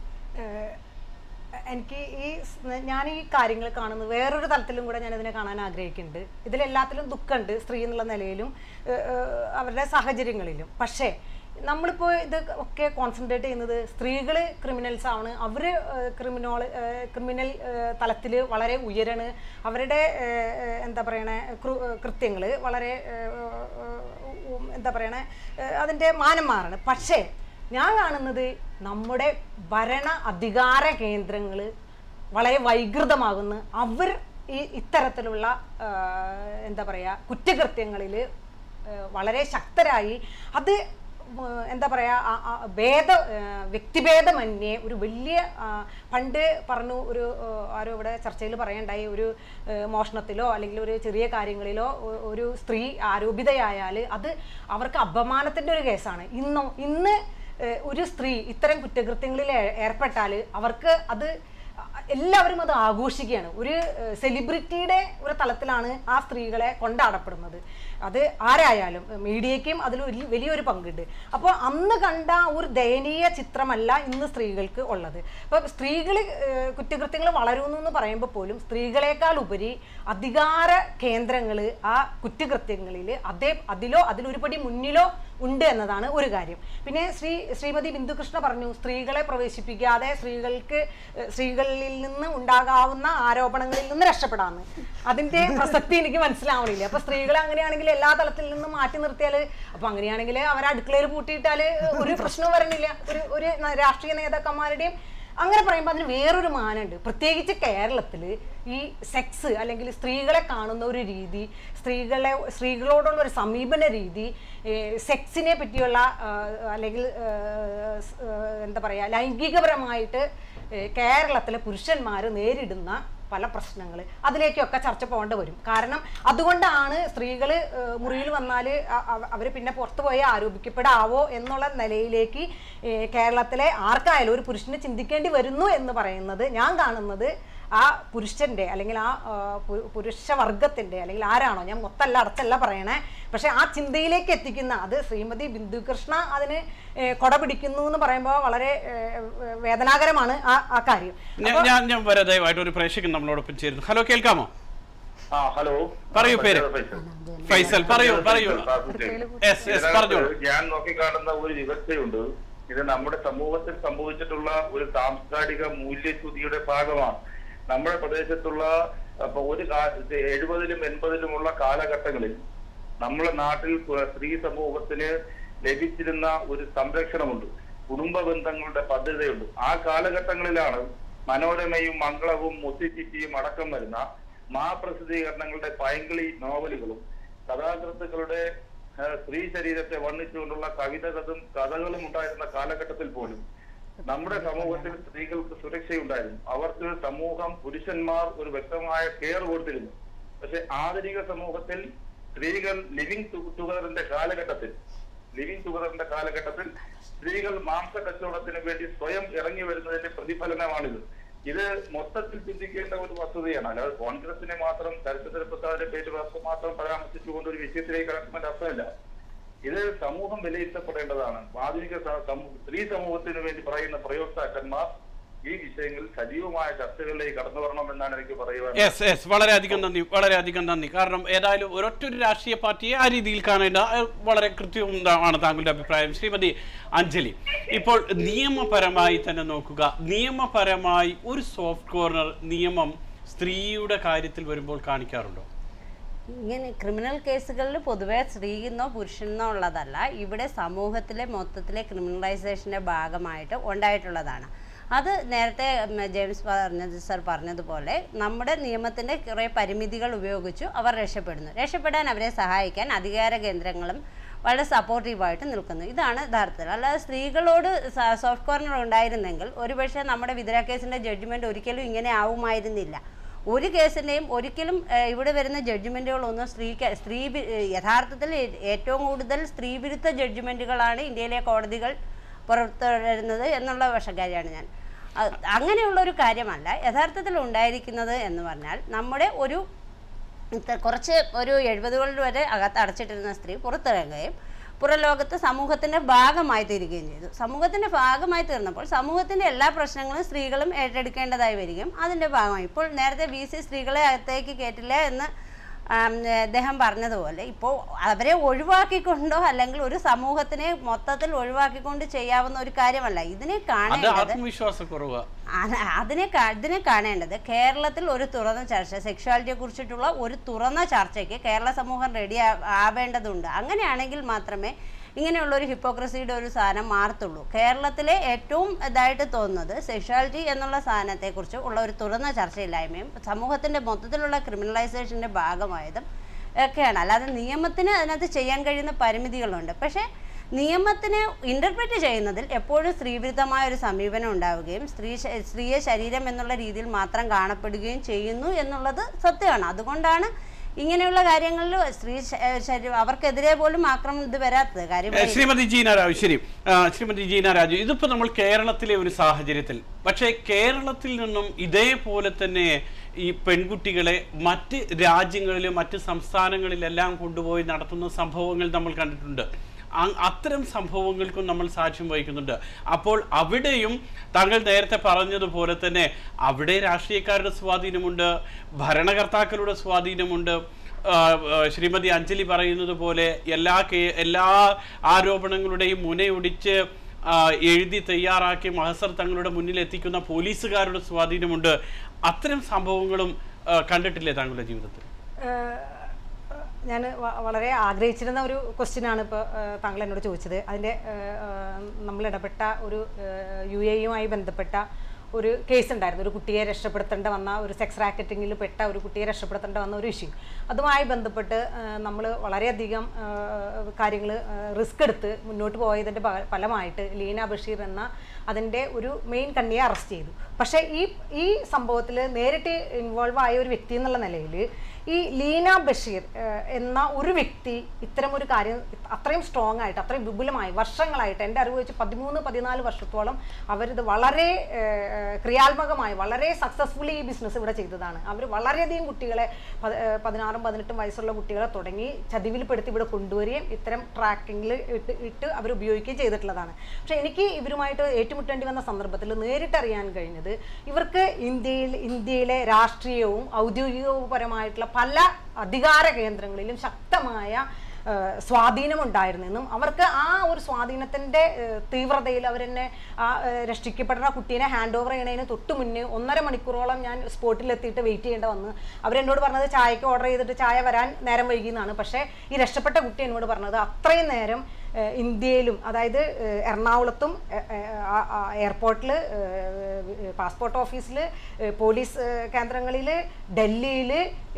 E: ഏഹ് എനിക്ക് ഈ സ്- ഞാൻ ഈ കാര്യങ്ങൾ കാണുന്നത് വേറൊരു തലത്തിലും കൂടെ ഞാൻ ഇതിനെ കാണാൻ ആഗ്രഹിക്കുന്നുണ്ട് ഇതിലെല്ലാത്തിലും ദുഃഖമുണ്ട് സ്ത്രീ എന്നുള്ള നിലയിലും ഏഹ് ഏഹ് അവരുടെ സാഹചര്യങ്ങളിലും പക്ഷേ നമ്മളിപ്പോൾ ഇത് ഒക്കെ കോൺസെൻട്രേറ്റ് ചെയ്യുന്നത് സ്ത്രീകൾ ക്രിമിനൽസ് ആണ് അവർ ക്രിമിനോൾ ക്രിമിനൽ തലത്തിൽ വളരെ ഉയരാണ് അവരുടെ ഏഹ്, ഏഹ്, എന്താ പറയണേ കൃത്യങ്ങൾ വളരെ ഏഹ്, ഏഹ്, ഉം, എന്താ പറയണേ ഏഹ്, അതിൻ്റെ മാനം മാറാണ് പക്ഷേ ഞാൻ കാണുന്നത് നമ്മുടെ ഭരണ അധികാര കേന്ദ്രങ്ങൾ വളരെ വൈകൃതമാകുന്നു അവർ ഈ ഇത്തരത്തിലുള്ള ആ, എന്താ പറയുക കുറ്റകൃത്യങ്ങളിൽ വളരെ ശക്തരായി അത് ഉം, എന്താ പറയുക ഭേദ ആ, വ്യക്തിഭേദമന്യേ ഒരു വലിയ ആ, പണ്ട് പറഞ്ഞു ഒരു ആ, ആരോ ഇവിടെ ചർച്ചയിൽ പറയണ്ടായി ഒരു ആ, മോഷണത്തിലോ അല്ലെങ്കിൽ ഒരു ചെറിയ കാര്യങ്ങളിലോ ഒ- ഒരു സ്ത്രീ ആരോപിതയായാൽ അത് അവർക്ക് അപമാനത്തിൻ്റെ ഒരു കേസാണ് ഇന്നോ ഇന്ന് ഏഹ് ഒരു സ്ത്രീ ഇത്തരം കുറ്റകൃത്യങ്ങളിൽ ഏ- ഏർപ്പെട്ടാൽ അവർക്ക് അത് എല്ലാവരും അത് ആഘോഷിക്കുകയാണ് ഒരു ഏഹ് സെലിബ്രിറ്റിയുടെ ഒരു തലത്തിലാണ് ആ സ്ത്രീകളെ കൊണ്ടാടപ്പെടുന്നത് അത് ആരായാലും ഏഹ് മീഡിയയ്ക്കും അതിൽ വലിയ വലിയൊരു പങ്കുണ്ട് അപ്പോൾ അന്ന് കണ്ട ഒരു ദയനീയ ചിത്രമല്ല ഇന്ന് സ്ത്രീകൾക്ക് ഉള്ളത് അപ്പോൾ സ്ത്രീകൾ കുറ്റകൃത്യങ്ങൾ വളരുന്നു എന്ന് പറയുമ്പോൾ പോലും സ്ത്രീകളെക്കാൾ ഉപരി അധികാര കേന്ദ്രങ്ങൾ ആ കുറ്റകൃത്യങ്ങളിൽ അതേ അതിലോ അതിലൊരുപടി മുന്നിലോ ഉണ്ട് എന്നതാണ് ഒരു കാര്യം പിന്നെ ശ്രീ ശ്രീമതി ബിന്ദുകൃഷ്ണ പറഞ്ഞു സ്ത്രീകളെ പ്രവേശിപ്പിക്കാതെ സ്ത്രീകൾക്ക് ഏഹ്, സ്ത്രീകളിൽ നിന്ന് ഉണ്ടാകാവുന്ന ആരോപണങ്ങളിൽ നിന്ന് രക്ഷപ്പെടാമെന്ന് അതിന്റെ പ്രസക്തി എനിക്ക് മനസ്സിലാവണില്ല അപ്പൊ സ്ത്രീകളെ അങ്ങനെയാണെങ്കിൽ എല്ലാ തലത്തിൽ നിന്നും മാറ്റി നിർത്തിയാൽ അപ്പൊ അങ്ങനെയാണെങ്കിൽ അവർ അടുക്കളയിൽ പൂട്ടിയിട്ടാൽ ഒരു പ്രശ്നവും വരണില്ല ഒരു ഒരു ന- രാഷ്ട്രീയ നേതാക്കന്മാരുടെയും അങ്ങനെ പറയുമ്പോൾ അതിന് വേറൊരു മാനമുണ്ട് പ്രത്യേകിച്ച് കേരളത്തിൽ ഈ സെക്സ് അല്ലെങ്കിൽ സ്ത്രീകളെ കാണുന്ന ഒരു രീതി സ്ത്രീകളെ സ്ത്രീകളോടുള്ള ഒരു സമീപന രീതി ഏഹ് സെക്സിനെ പറ്റിയുള്ള ആ, അല്ലെങ്കിൽ ഏഹ്, സ്- ഏഹ്, എന്താ പറയുക ലൈംഗികപരമായിട്ട് ഏഹ് കേരളത്തിലെ പുരുഷന്മാർ നേരിടുന്ന പല പ്രശ്നങ്ങൾ അതിലേക്കൊക്കെ ചർച്ച പോകേണ്ടി വരും കാരണം അതുകൊണ്ടാണ് സ്ത്രീകൾ മുറിയിൽ വന്നാൽ അവർ പിന്നെ പുറത്തു പോയി ആരോപിക്കപ്പെടാവോ എന്നുള്ള നിലയിലേക്ക് ഏഹ് കേരളത്തിലെ ആർക്കായാലും ഒരു പുരുഷന് ചിന്തിക്കേണ്ടി വരുന്നു എന്ന് പറയുന്നത് ഞാൻ കാണുന്നത് ആ പുരുഷന്റെ അല്ലെങ്കിൽ ആ ആ, പു- പുരുഷവർഗത്തിന്റെ അല്ലെങ്കിൽ ആരാണോ ഞാൻ മൊത്തമല്ല അടച്ചല്ല പറയണേ പക്ഷെ ആ ചിന്തയിലേക്ക് എത്തിക്കുന്ന അത് ശ്രീമതി ബിന്ദുകൃഷ്ണ അതിന് ഏഹ്, കൊട പിടിക്കുന്നു എന്ന് പറയുമ്പോൾ വളരെ ഏഹ്, വേദനാകരമാണ് ആ ആ കാര്യം
A: ഞാൻ- ഞാൻ ഞാൻ വരെ ദയവായിട്ട് ഒരു പ്രേക്ഷകൻ നമ്മളോടൊപ്പം ചേരുന്നു ഹലോ കേൾക്കാമോ
D: ആ ഹലോ
A: പറയൂ പേര് ഫൈസൽ പറയൂ പറയൂ യെസ് യെസ് പറഞ്ഞോളൂ
D: ഇതിനകത്ത് ഞാൻ നോക്കിക്കാണുന്ന ഒരു വിവക്ഷയുണ്ട് ഇത് നമ്മുടെ സമൂഹത്തിൽ സംഭവിച്ചിട്ടുള്ള ഒരു സാംസ്കാരിക മൂല്യച്യുതിയുടെ ഭാഗമാണ് നമ്മുടെ പ്രദേശത്തുള്ള അപ്പൊ ഒരു കാ- എഴുപതിലും എൺപതിലുമുള്ള കാലഘട്ടങ്ങളിൽ നമ്മുടെ നാട്ടിൽ കു- സ്ത്രീ സമൂഹത്തിന് ലഭിച്ചിരുന്ന ഒരു സംരക്ഷണമുണ്ട് കുടുംബ ബന്ധങ്ങളുടെ പദ്ധതിയുണ്ട് ആ കാലഘട്ടങ്ങളിലാണ് മനോരമയും മംഗളവും മുത്തിച്ചിറ്റിയും അടക്കം വരുന്ന മാപ്രസിദ്ധീകരണങ്ങളുടെ പൈങ്കിളി നോവലുകളും കഥാകൃത്തുക്കളുടെ ആ, സ്ത്രീ ശരീരത്തെ വർണ്ണിച്ചുകൊണ്ടുള്ള കവിതകളും കഥകളും ഉണ്ടായിരുന്ന കാലഘട്ടത്തിൽ പോലും
I: നമ്മുടെ സമൂഹത്തിൽ സ്ത്രീകൾക്ക് സുരക്ഷയുണ്ടായിരുന്നു അവർക്ക് സമൂഹം പുരുഷന്മാർ ഒരു വ്യക്തമായ കെയർ കൊടുത്തിരുന്നു പക്ഷെ ആധുനിക സമൂഹത്തിൽ സ്ത്രീകൾ ലിവിങ് ടുഗദറിന്റെ കാലഘട്ടത്തിൽ ലിവിങ് ടുഗദറിന്റെ കാലഘട്ടത്തിൽ സ്ത്രീകൾ മാംസ കച്ചവടത്തിന് വേണ്ടി സ്വയം ഇറങ്ങി വരുന്നതിന്റെ പ്രതിഫലനമാണിത് ഇത് മൊത്തത്തിൽ ചിന്തിക്കേണ്ട ഒരു വസ്തുതയാണ് അല്ലാതെ കോൺഗ്രസിനെ മാത്രം ചരിത്രത്തിൽ പ്രസാദിന്റെ പേര് മാത്രം പരാമർശിച്ചുകൊണ്ട് ഒരു വിഷയത്തിലേക്ക് കടക്കുന്നതിന്റെ അർത്ഥമില്ല ഇത് സമൂഹം വിലയിരുത്തപ്പെടേണ്ടതാണ് ആധുനിക സ- സമൂ- സ്ത്രീ സമൂഹത്തിന് വേണ്ടി പറയുന്ന പ്രയോക്താക്കന്മാർ ഈ വിഷയങ്ങളിൽ സജീവമായ ചർച്ചകളിലേക്ക് കടന്നു വരണമെന്നാണ് എനിക്ക് പറയുവാൻ
A: യെസ് യെസ് വളരെയധികം നന്ദി വളരെയധികം നന്ദി കാരണം ഏതായാലും ഒരൊറ്റ ഒരു രാഷ്ട്രീയ പാർട്ടിയെ ആ രീതിയിൽ കാണേണ്ട ഏഹ്, വളരെ കൃത്യമാണ് താങ്കളുടെ അഭിപ്രായം ശ്രീമതി അഞ്ജലി ഇപ്പോൾ നിയമപരമായി തന്നെ നോക്കുക നിയമപരമായി ഒരു സോഫ്റ്റ് കോർണർ നിയമം സ്ത്രീയുടെ കാര്യത്തിൽ വരുമ്പോൾ കാണിക്കാറുണ്ടോ
F: ഇങ്ങനെ ക്രിമിനൽ കേസുകളിൽ പൊതുവെ സ്ത്രീയെന്നോ പുരുഷനെന്നോ ഉള്ളതല്ല ഇവിടെ സമൂഹത്തിലെ മൊത്തത്തിലെ ക്രിമിനലൈസേഷൻ്റെ ഭാഗമായിട്ട് ഉണ്ടായിട്ടുള്ളതാണ് അത് നേരത്തെ ഉം, ജെയിംസ് പറഞ്ഞത് സർ പറഞ്ഞതുപോലെ നമ്മുടെ നിയമത്തിൻ്റെ കുറേ പരിമിതികൾ ഉപയോഗിച്ചു അവർ രക്ഷപ്പെടുന്നു രക്ഷപ്പെടാൻ അവരെ സഹായിക്കാൻ അധികാര കേന്ദ്രങ്ങളും വളരെ സപ്പോർട്ടീവായിട്ട് നിൽക്കുന്നു ഇതാണ് യഥാർത്ഥത്തിൽ അല്ലാതെ സ്ത്രീകളോട് സോഫ്റ്റ് കോർണർ ഉണ്ടായിരുന്നെങ്കിൽ ഒരുപക്ഷെ നമ്മുടെ വിതര കേസിൻ്റെ ജഡ്ജ്മെൻറ്റ് ഒരിക്കലും ഇങ്ങനെ ആവുമായിരുന്നില്ല ഒരു കേസിൻ്റെയും ഒരിക്കലും ഏഹ്, ഇവിടെ വരുന്ന ജഡ്ജ്മെൻറ്റുകളൊന്നും സ്ത്രീക്ക് സ്ത്രീ വി- ഏഹ്, യഥാർത്ഥത്തിൽ ഏ- ഏറ്റവും കൂടുതൽ സ്ത്രീവിരുദ്ധ ജഡ്ജ്മെൻറ്റുകളാണ് ഇന്ത്യയിലെ കോടതികൾ പുറത്തുവരുന്നത് എന്നുള്ള വശക്കാരിയാണ് ഞാൻ അ- അങ്ങനെയുള്ള ഒരു കാര്യമല്ല യഥാർത്ഥത്തിൽ ഉണ്ടായിരിക്കുന്നത് എന്ന് പറഞ്ഞാൽ നമ്മുടെ ഒരു ഇത്ര കുറച്ച് ഒരു എഴുപതുകളിൽ വരെ അകത്ത് അടച്ചിട്ടിരുന്ന സ്ത്രീ പുറത്തിറങ്ങുകയും പുറം ലോകത്ത് സമൂഹത്തിൻ്റെ ഭാഗമായി തീരുകയും ചെയ്തു സമൂഹത്തിൻ്റെ ഭാഗമായി തീർന്നപ്പോൾ സമൂഹത്തിൻ്റെ എല്ലാ പ്രശ്നങ്ങളും സ്ത്രീകളും ഏറ്റെടുക്കേണ്ടതായി വരികയും അതിൻ്റെ ഭാഗമായി ഇപ്പോൾ നേരത്തെ ബി സി സ്ത്രീകളെ അകത്തേക്ക് കയറ്റില്ല എന്ന് ആം, അദ്ദേഹം പറഞ്ഞതുപോലെ ഇപ്പോൾ അവരെ ഒഴിവാക്കിക്കൊണ്ടോ അല്ലെങ്കിൽ ഒരു സമൂഹത്തിനെ മൊത്തത്തിൽ ഒഴിവാക്കിക്കൊണ്ട് ചെയ്യാവുന്ന ഒരു കാര്യമല്ല ഇതിനെ
A: അത്
F: കാണേണ്ടത്
A: ആത്മവിശ്വാസക്കുറവ്
F: അത് അതിനെ കാ- ഇതിനെ കാണേണ്ടത് കേരളത്തിൽ ഒരു തുറന്ന ചർച്ച സെക്ഷുവാലിറ്റിയെ കുറിച്ചിട്ടുള്ള ഒരു തുറന്ന ചർച്ചയ്ക്ക് കേരള സമൂഹം റെഡി ആവേണ്ടതുണ്ട് അങ്ങനെയാണെങ്കിൽ മാത്രമേ ഇങ്ങനെയുള്ള ഒരു ഹിപ്പോക്രസിയുടെ ഒരു സാധനം മാറത്തുള്ളൂ കേരളത്തിലെ ഏറ്റവും ഇതായിട്ട് തോന്നുന്നത് സെക്ഷുവാലിറ്റി എന്നുള്ള സാധനത്തെക്കുറിച്ച് ഉള്ള ഒരു തുറന്ന ചർച്ചയില്ലായ്മയും സമൂഹത്തിൻ്റെ മൊത്തത്തിലുള്ള ക്രിമിനലൈസേഷൻ്റെ ഭാഗമായതും ഒക്കെയാണ് അല്ലാതെ നിയമത്തിന് അതിനകത്ത് ചെയ്യാൻ കഴിയുന്ന പരിമിതികളുണ്ട് പക്ഷേ നിയമത്തിനെ ഇന്റർപ്രറ്റ് ചെയ്യുന്നതിൽ എപ്പോഴും സ്ത്രീവിരുദ്ധമായ ഒരു സമീപനം ഉണ്ടാവുകയും സ്ത്രീ ശ- സ്ത്രീയെ ശരീരം എന്നുള്ള രീതിയിൽ മാത്രം കാണപ്പെടുകയും ചെയ്യുന്നു എന്നുള്ളത് സത്യമാണ് അതുകൊണ്ടാണ് ഇങ്ങനെയുള്ള കാര്യങ്ങളിൽ സ്ത്രീ ശ- ശരീരം അവർക്കെതിരെ പോലും ആക്രമണം ഇത് വരാത്തത് കാര്യം
A: ഏ, ശ്രീമതി ജീന രാജു ശരി ആ, ശ്രീമതി ജീന രാജു ഇതിപ്പോ നമ്മൾ കേരളത്തിലെ ഒരു സാഹചര്യത്തിൽ പക്ഷേ കേരളത്തിൽ നിന്നും ഇതേപോലെ തന്നെ ഈ പെൺകുട്ടികളെ മറ്റ് രാജ്യങ്ങളിലും മറ്റ് സംസ്ഥാനങ്ങളിലെല്ലാം കൊണ്ടുപോയി നടത്തുന്ന സംഭവങ്ങൾ നമ്മൾ കണ്ടിട്ടുണ്ട് അ- അത്തരം സംഭവങ്ങൾക്കും നമ്മൾ സാക്ഷ്യം വഹിക്കുന്നുണ്ട് അപ്പോൾ അവിടെയും താങ്കൾ നേരത്തെ പറഞ്ഞതുപോലെ തന്നെ അവിടെ രാഷ്ട്രീയക്കാരുടെ സ്വാധീനമുണ്ട് ഭരണകർത്താക്കളുടെ സ്വാധീനമുണ്ട് ആ, ആ, ശ്രീമതി അഞ്ജലി പറയുന്നത് പോലെ എല്ലാ കേ- എല്ലാ ആരോപണങ്ങളുടെയും മുനയൊടിച്ച് ആ, എഴുതി തയ്യാറാക്കി മഹസർ തങ്ങളുടെ മുന്നിൽ എത്തിക്കുന്ന പോലീസുകാരുടെ സ്വാധീനമുണ്ട് അത്തരം സംഭവങ്ങളും ആ, കണ്ടിട്ടില്ലേ താങ്കളുടെ ജീവിതത്തിൽ
E: ഞാൻ വളരെ ആഗ്രഹിച്ചിരുന്ന ഒരു ക്വസ്റ്റ്യൻ ആണ് ഇപ്പോൾ താങ്കൾ എന്നോട് ചോദിച്ചത് അതിൻ്റെ നമ്മൾ ഇടപെട്ട ഒരു യു എയുമായി ബന്ധപ്പെട്ട ഒരു കേസ് ഉണ്ടായിരുന്നു ഒരു കുട്ടിയെ രക്ഷപ്പെടുത്തേണ്ട വന്ന ഒരു സെക്സ് റാക്കറ്റിങ്ങിൽ പെട്ട ഒരു കുട്ടിയെ രക്ഷപ്പെടുത്തേണ്ട വന്ന ഒരു ഇഷ്യൂ അതുമായി ബന്ധപ്പെട്ട് നമ്മൾ വളരെയധികം കാര്യങ്ങൾ റിസ്ക് എടുത്ത് മുന്നോട്ട് പോയതിൻ്റെ ഭ- ഫലമായിട്ട് ലീന ബഷീർ എന്ന അതിൻ്റെ ഒരു മെയിൻ കണ്ണിയെ അറസ്റ്റ് ചെയ്തു പക്ഷേ ഈ ഈ സംഭവത്തിൽ നേരിട്ട് ഇൻവോൾവ് ആയ ഒരു വ്യക്തി എന്നുള്ള നിലയിൽ ഈ ലീന ബഷീർ ഏഹ്, എന്ന ഒരു വ്യക്തി ഇത്തരം ഒരു കാര്യം അത്രയും സ്ട്രോങ് ആയിട്ട് അത്രയും വിപുലമായി വർഷങ്ങളായിട്ട് എൻ്റെ അറിവ് വെച്ച് പതിമൂന്ന് പതിനാല് വർഷത്തോളം അവരിത് വളരെ ഏഹ്, ക്രിയാത്മകമായി വളരെ സക്സസ്ഫുള്ളി ഈ ബിസിനസ് ഇവിടെ ചെയ്തതാണ് അവർ വളരെയധികം കുട്ടികളെ പ- ഏഹ്, പതിനാറും പതിനെട്ടും വയസ്സുള്ള കുട്ടികളെ തുടങ്ങി ചതിവിൽപ്പെടുത്തി ഇവിടെ കൊണ്ടുവരികയും ഇത്തരം ട്രാക്കിങ്ങിൽ ഇട്ട് ഇട്ട് അവർ ഉപയോഗിക്കുകയും ചെയ്തിട്ടുള്ളതാണ് പക്ഷേ എനിക്ക് ഇവരുമായിട്ട് ഏറ്റുമുട്ടേണ്ടി വന്ന സന്ദർഭത്തിൽ നേരിട്ടറിയാൻ കഴിഞ്ഞത് ഇവർക്ക് ഇന്ത്യയിൽ ഇന്ത്യയിലെ രാഷ്ട്രീയവും ഔദ്യോഗികപരമായിട്ടുള്ള പല അധികാര കേന്ദ്രങ്ങളിലും ശക്തമായ ആ, സ്വാധീനമുണ്ടായിരുന്നെന്നും അവർക്ക് ആ ഒരു സ്വാധീനത്തിൻ്റെ തീവ്രതയിൽ അവരെന്നെ ആ ആ, രക്ഷിക്കപ്പെടുന്ന കുട്ടീനെ ഹാൻഡ് ഓവർ ചെയ്യണതിന് തൊട്ട് മുന്നേ ഒന്നര മണിക്കൂറോളം ഞാൻ സ്പോട്ടിലെത്തിയിട്ട് വെയിറ്റ് ചെയ്യേണ്ട വന്ന് അവരെന്നോട് പറഞ്ഞത് ചായക്ക് ഓർഡർ ചെയ്തിട്ട് ചായ വരാൻ നേരം വൈകിയെന്നാണ് പക്ഷേ ഈ രക്ഷപ്പെട്ട കുട്ടി എന്നോട് പറഞ്ഞത് അത്രയും നേരം ഏഹ്, ഇന്ത്യയിലും അതായത് ഏഹ്, എറണാകുളത്തും എയർപോർട്ടിൽ പാസ്പോർട്ട് ഓഫീസിൽ പോലീസ് കേന്ദ്രങ്ങളിൽ ഡൽഹിയിൽ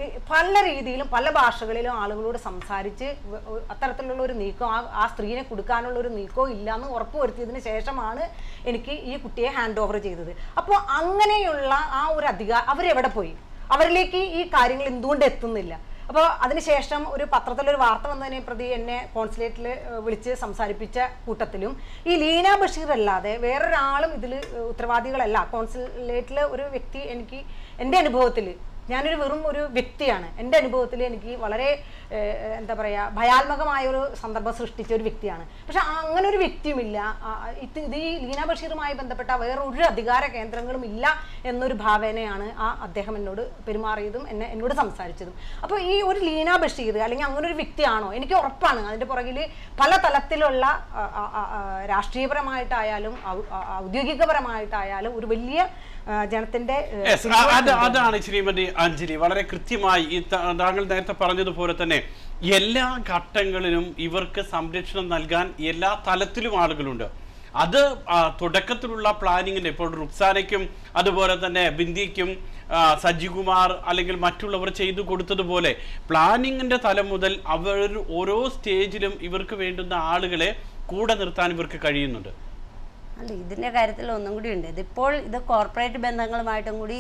E: പല രീതിയിലും പല ഭാഷകളിലും ആളുകളോട് സംസാരിച്ച് വ- ഒ- അത്തരത്തിലുള്ള ഒരു നീക്കം ആ ആ സ്ത്രീനെ കൊടുക്കാനുള്ള ഒരു നീക്കവും ഇല്ലാന്ന് ഉറപ്പുവരുത്തിയതിന് ശേഷമാണ് എനിക്ക് ഈ കുട്ടിയെ ഹാൻഡ് ഓവർ ചെയ്തത് അപ്പോൾ അങ്ങനെയുള്ള ആ ഒരു അധികാരം അവരെവിടെ പോയി അവരിലേക്ക് ഈ കാര്യങ്ങൾ എന്തുകൊണ്ട് എത്തുന്നില്ല അപ്പോൾ അതിനുശേഷം ഒരു പത്രത്തിലൊരു വാർത്ത വന്നതിനെ പ്രതി എന്നെ കോൺസുലേറ്റിൽ വിളിച്ച് സംസാരിപ്പിച്ച കൂട്ടത്തിലും ഈ ലീന ബഷീർ അല്ലാതെ വേറൊരാളും ഇതിൽ ഉത്തരവാദികളല്ല കോൺസുലേറ്റിൽ ഒരു വ്യക്തി എനിക്ക് എൻ്റെ അനുഭവത്തിൽ ഞാനൊരു വെറും ഒരു വ്യക്തിയാണ് എൻ്റെ അനുഭവത്തിൽ എനിക്ക് വളരെ ഏഹ്, എന്താ പറയുക ഭയാത്മകമായ ഒരു സന്ദർഭം സൃഷ്ടിച്ച ഒരു വ്യക്തിയാണ് പക്ഷെ അങ്ങനെ ഒരു വ്യക്തിയുമില്ല ആ, ഇത് ഇത് ഈ ലീന ബഷീറുമായി ബന്ധപ്പെട്ട വേറൊരു അധികാര കേന്ദ്രങ്ങളും ഇല്ല എന്നൊരു ഭാവനയാണ് ആ അദ്ദേഹം എന്നോട് പെരുമാറിയതും എന്നെ എന്നോട് സംസാരിച്ചതും അപ്പോൾ ഈ ഒരു ലീന ബഷീർ അല്ലെങ്കിൽ അങ്ങനെ ഒരു വ്യക്തിയാണോ എനിക്ക് ഉറപ്പാണ് അതിൻ്റെ പുറകിൽ പല തലത്തിലുള്ള ആ, ആ, ആ, ആ, രാഷ്ട്രീയപരമായിട്ടായാലും ഔ- ആ, ഔദ്യോഗികപരമായിട്ടായാലും ഒരു വലിയ ആ, ജനത്തിന്റെ ഏഹ്,
A: Yes,
E: പിന്തുണ
A: ആ- അത്
E: ഉണ്ട്.
A: അതാണ് ശ്രീമതി അഞ്ജലി വളരെ കൃത്യമായി ഈ ത- താങ്കൾ നേരത്തെ പറഞ്ഞതുപോലെ തന്നെ എല്ലാ ഘട്ടങ്ങളിലും ഇവർക്ക് സംരക്ഷണം നൽകാൻ എല്ലാ തലത്തിലും ആളുകളുണ്ട് അത് ആ, തുടക്കത്തിലുള്ള പ്ലാനിങ്ങിന്റെ ഇപ്പോൾ റുക്സാനയ്ക്കും അതുപോലെ തന്നെ ബിന്ദിക്കും ആ, സജികുമാർ അല്ലെങ്കിൽ മറ്റുള്ളവർ ചെയ്തു കൊടുത്തതുപോലെ പ്ലാനിങ്ങിന്റെ തലം മുതൽ അവർ ഓരോ സ്റ്റേജിലും ഇവർക്ക് വേണ്ടുന്ന ആളുകളെ കൂടെ നിർത്താൻ ഇവർക്ക് കഴിയുന്നുണ്ട്
F: അല്ല ഇതിൻ്റെ കാര്യത്തിൽ ഒന്നും കൂടി ഉണ്ട് ഇതിപ്പോൾ ഇത് കോർപ്പറേറ്റ് ബന്ധങ്ങളുമായിട്ടും കൂടി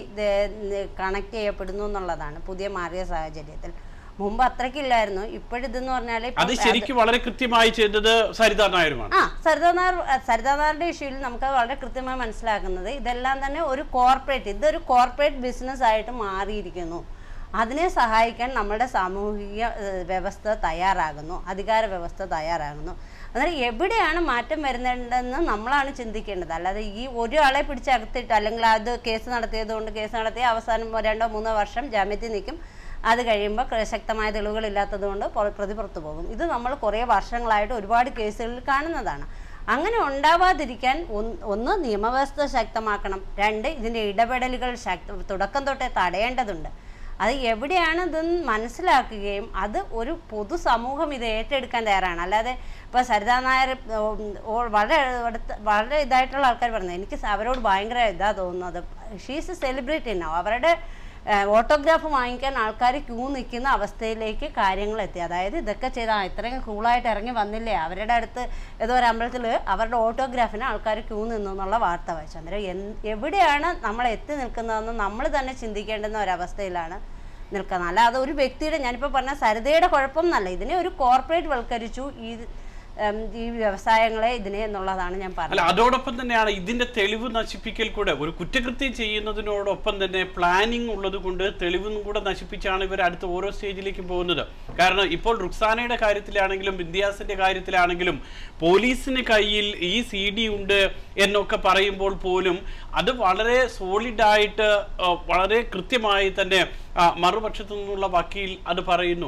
F: കണക്ട് ചെയ്യപ്പെടുന്നു എന്നുള്ളതാണ് പുതിയ മാറിയ സാഹചര്യത്തിൽ മുമ്പ് അത്രയ്ക്കില്ലായിരുന്നു ഇപ്പോഴിതെന്ന് പറഞ്ഞാൽ
A: അത് ശരിക്കും വളരെ കൃത്യമായി ചെയ്തത് സരിതാ നായരുമാണ്
F: ആ സരിതാനാർ സരിതാനാറിന്റെ ഇഷ്യൂവിൽ നമുക്ക് വളരെ കൃത്യമായി മനസ്സിലാക്കുന്നത് ഇതെല്ലാം തന്നെ ഒരു കോർപ്പറേറ്റ് ഇതൊരു കോർപ്പറേറ്റ് ബിസിനസ് ആയിട്ട് മാറിയിരിക്കുന്നു അതിനെ സഹായിക്കാൻ നമ്മുടെ സാമൂഹിക ഏഹ്, വ്യവസ്ഥ തയ്യാറാകുന്നു അധികാര വ്യവസ്ഥ തയ്യാറാകുന്നു അന്നേരം എവിടെയാണ് മാറ്റം വരുന്നതെന്ന് നമ്മളാണ് ചിന്തിക്കേണ്ടത് അല്ലാതെ ഈ ഒരാളെ പിടിച്ചകത്തിട്ട് അല്ലെങ്കിൽ അത് കേസ് നടത്തിയത് കൊണ്ട് കേസ് നടത്തി അവസാനം രണ്ടോ മൂന്നോ വർഷം ജാമ്യത്തിൽ നിൽക്കും അത് കഴിയുമ്പോൾ ക- ശക്തമായ തെളിവുകളില്ലാത്തത് കൊണ്ട് പുറ- പ്രതി പുറത്തു പോകും ഇത് നമ്മൾ കുറേ വർഷങ്ങളായിട്ട് ഒരുപാട് കേസുകളിൽ കാണുന്നതാണ് അങ്ങനെ ഉണ്ടാവാതിരിക്കാൻ ഒന്ന് ഒന്ന് നിയമവ്യവസ്ഥ ശക്തമാക്കണം രണ്ട് ഇതിൻ്റെ ഇടപെടലുകൾ ശക്ത തുടക്കം തൊട്ടേ തടയേണ്ടതുണ്ട് അത് എവിടെയാണ് ഇതെന്ന് മനസ്സിലാക്കുകയും അത് ഒരു പൊതുസമൂഹം ഇത് ഏറ്റെടുക്കാൻ തയ്യാറാണ് അല്ലാതെ ഇപ്പോൾ സരിതാ നായർ ഉം, ഓ- വളരെ അടുത്ത വളരെ ഇതായിട്ടുള്ള ആൾക്കാർ പറഞ്ഞത് എനിക്ക് അവരോട് ഭയങ്കര ഇതാ തോന്നുന്നത് ഷീസ് സെലിബ്രിറ്റി നോ അവരുടെ ഓട്ടോഗ്രാഫ് വാങ്ങിക്കാൻ ആൾക്കാർ ക്യൂ നിൽക്കുന്ന അവസ്ഥയിലേക്ക് കാര്യങ്ങൾ എത്തി അതായത് ഇതൊക്കെ ചെയ്താൽ ഇത്രയും കൂളായിട്ട് ഇറങ്ങി വന്നില്ലേ അവരുടെ അടുത്ത് ഏതോ ഒരു അമ്പലത്തിൽ അവരുടെ ഓട്ടോഗ്രാഫിന് ആൾക്കാർ ക്യൂ നിന്നു എന്നുള്ള വാർത്ത വായിച്ചു അന്നേരം എന്ത് എവിടെയാണ് നമ്മൾ എത്തി നിൽക്കുന്നതെന്ന് നമ്മൾ തന്നെ ചിന്തിക്കേണ്ടുന്ന ഒരവസ്ഥയിലാണ് നിൽക്കുന്നത് അല്ലാതെ ഒരു വ്യക്തിയുടെ ഞാനിപ്പോൾ പറഞ്ഞ സരിതയുടെ കുഴപ്പം എന്നല്ല ഇതിനെ ഒരു കോർപ്പറേറ്റ് വൽക്കരിച്ചു ഈ ഉം, ഈ വ്യവസായങ്ങളെ ഇതിനെ എന്നുള്ളതാണ് ഞാൻ
A: അല്ല
F: പറഞ്ഞത്
A: അതോടൊപ്പം തന്നെയാണ് ഇതിന്റെ തെളിവ് നശിപ്പിക്കൽ കൂടെ ഒരു കുറ്റകൃത്യം ചെയ്യുന്നതിനോടൊപ്പം തന്നെ പ്ലാനിങ് ഉള്ളത് കൊണ്ട് തെളിവും കൂടെ നശിപ്പിച്ചാണ് ഇവർ അടുത്ത ഓരോ സ്റ്റേജിലേക്കും പോകുന്നത് കാരണം ഇപ്പോൾ റുക്സാനയുടെ കാര്യത്തിലാണെങ്കിലും ബിന്ദിയാസിന്റെ കാര്യത്തിലാണെങ്കിലും പോലീസിന് കയ്യിൽ ഈ സി ഡി ഉണ്ട് എന്നൊക്കെ പറയുമ്പോൾ പോലും അത് വളരെ സോളിഡ് ആയിട്ട് ആ, വളരെ കൃത്യമായി തന്നെ ആ, മറുപക്ഷത്തു നിന്നുള്ള വക്കീൽ അത് പറയുന്നു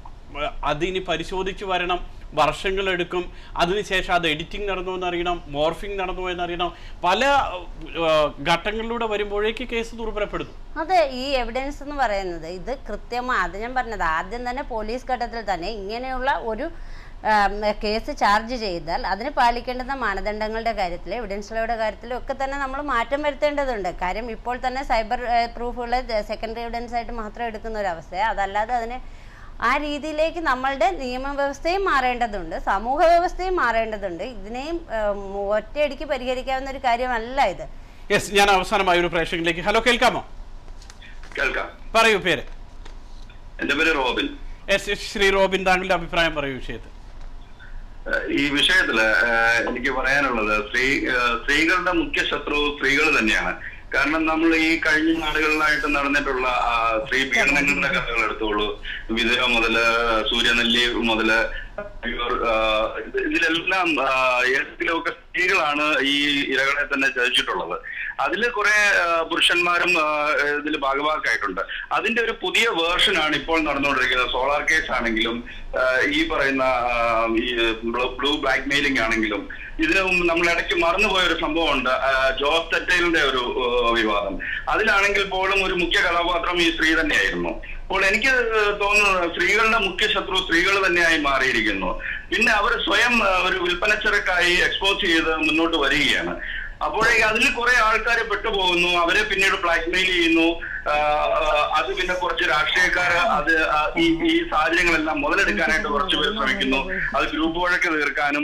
A: അതിനി പരിശോധിച്ച് വരണം വർഷങ്ങളെടുക്കും അതിനുശേഷം അത് എഡിറ്റിംഗ് നടന്നു എന്നറിയണം മോർഫിംഗ് നടന്നു എന്നറിയണം പല ആ, ഘട്ടങ്ങളിലൂടെ വരുമ്പോഴേക്ക് കേസ് ദുർബലപ്പെടുന്നു
F: അതെ ഈ എവിഡൻസ് എന്ന് പറയുന്നത് ഇത് കൃത്യമായി അത് ഞാൻ പറഞ്ഞത് ആദ്യം തന്നെ പോലീസ് ഘട്ടത്തിൽ തന്നെ ഇങ്ങനെയുള്ള ഒരു ആം, കേസ് ചാർജ് ചെയ്താൽ അതിന് പാലിക്കേണ്ടുന്ന മാനദണ്ഡങ്ങളുടെ കാര്യത്തിൽ എവിഡൻസുകളുടെ കാര്യത്തിലും ഒക്കെ തന്നെ നമ്മൾ മാറ്റം വരുത്തേണ്ടതുണ്ട് കാര്യം ഇപ്പോൾ തന്നെ സൈബർ പ്രൂഫുകൾ സെക്കൻഡറി എവിഡൻസ് ആയിട്ട് മാത്രം എടുക്കുന്ന ഒരു അവസ്ഥയാണ് അതല്ലാതെ അതിന് ആ രീതിയിലേക്ക് നമ്മളുടെ നിയമവ്യവസ്ഥയും മാറേണ്ടതുണ്ട് സമൂഹ വ്യവസ്ഥയും മാറേണ്ടതുണ്ട് ഇതിനെയും ആം, ഒറ്റയടിക്ക് പരിഹരിക്കാവുന്ന ഒരു കാര്യമല്ല ഇത്
A: യെസ് ഞാൻ അവസാനമായി ഒരു പ്രേക്ഷകനിലേക്ക് ഹലോ കേൾക്കാമോ
I: കേൾക്കാം
A: പറയൂ പേര്
I: എന്റെ പേര് Robin
A: yes yes Shri Robin താങ്കളുടെ അഭിപ്രായം പറയൂ വിഷയത്തിൽ
I: ഏഹ് ഈ വിഷയത്തില് ഏഹ് എനിക്ക് പറയാനുള്ളത് സ്ത്രീ ഏഹ് സ്ത്രീകളുടെ മുഖ്യ ശത്രു സ്ത്രീകൾ തന്നെയാണ് കാരണം നമ്മൾ ഈ കഴിഞ്ഞ നാടുകളിലായിട്ട് നടന്നിട്ടുള്ള ആ, സ്ത്രീ പീഡനങ്ങളുടെ കഥകൾ എടുത്തോളൂ വിതുര മുതല് സൂര്യനെല്ലി മുതല് ഇവർ, ആ, ഇത് ഇതിലെല്ലാം ആ, ഏതെങ്കിലുമൊക്കെ സ്ത്രീകളാണ് ഈ ഇരകളെ തന്നെ ചതിച്ചിട്ടുള്ളത് അതില് കുറെ ആ, പുരുഷന്മാരും ഇതിൽ ഭാഗഭാക്കായിട്ടുണ്ട് അതിന്റെ ഒരു പുതിയ വേർഷനാണ് ഇപ്പോൾ നടന്നുകൊണ്ടിരിക്കുന്നത് സോളാർ കേസ് ആണെങ്കിലും ആ, ഈ പറയുന്ന ആ, ഈ ബ്ലൂ ബ്ലാക്ക് മെയിലിംഗ് ആണെങ്കിലും ഇതിനു മുമ്പ് നമ്മൾ ഇടയ്ക്ക് മറന്നുപോയ ഒരു സംഭവമുണ്ട് ആ, ജോസ് തെറ്റയിലിന്റെ ഒരു ആ, വിവാദം അതിലാണെങ്കിൽ പോലും ഒരു മുഖ്യ കഥാപാത്രം ഈ സ്ത്രീ തന്നെയായിരുന്നു അപ്പോൾ എനിക്ക് തോന്നുന്നത് സ്ത്രീകളുടെ മുഖ്യ ശത്രു സ്ത്രീകൾ തന്നെയായി മാറിയിരിക്കുന്നു പിന്നെ അവർ സ്വയം ആ, ഒരു വിൽപ്പനച്ചരക്കായി എക്സ്പോസ് ചെയ്ത് മുന്നോട്ട് വരികയാണ് അപ്പോഴേക്ക് അതിൽ കുറെ ആൾക്കാർ പെട്ടുപോകുന്നു അവരെ പിന്നീട് ബ്ലാക്ക്മെയിൽ ചെയ്യുന്നു ആ, ആ, അത് പിന്നെ കുറച്ച് രാഷ്ട്രീയക്കാർ അത് ആ, ഈ ഈ സാഹചര്യങ്ങളെല്ലാം മുതലെടുക്കാനായിട്ട് കുറച്ച് പേർ ശ്രമിക്കുന്നു അത് ഗ്രൂപ്പ് വഴക്ക് തീർക്കാനും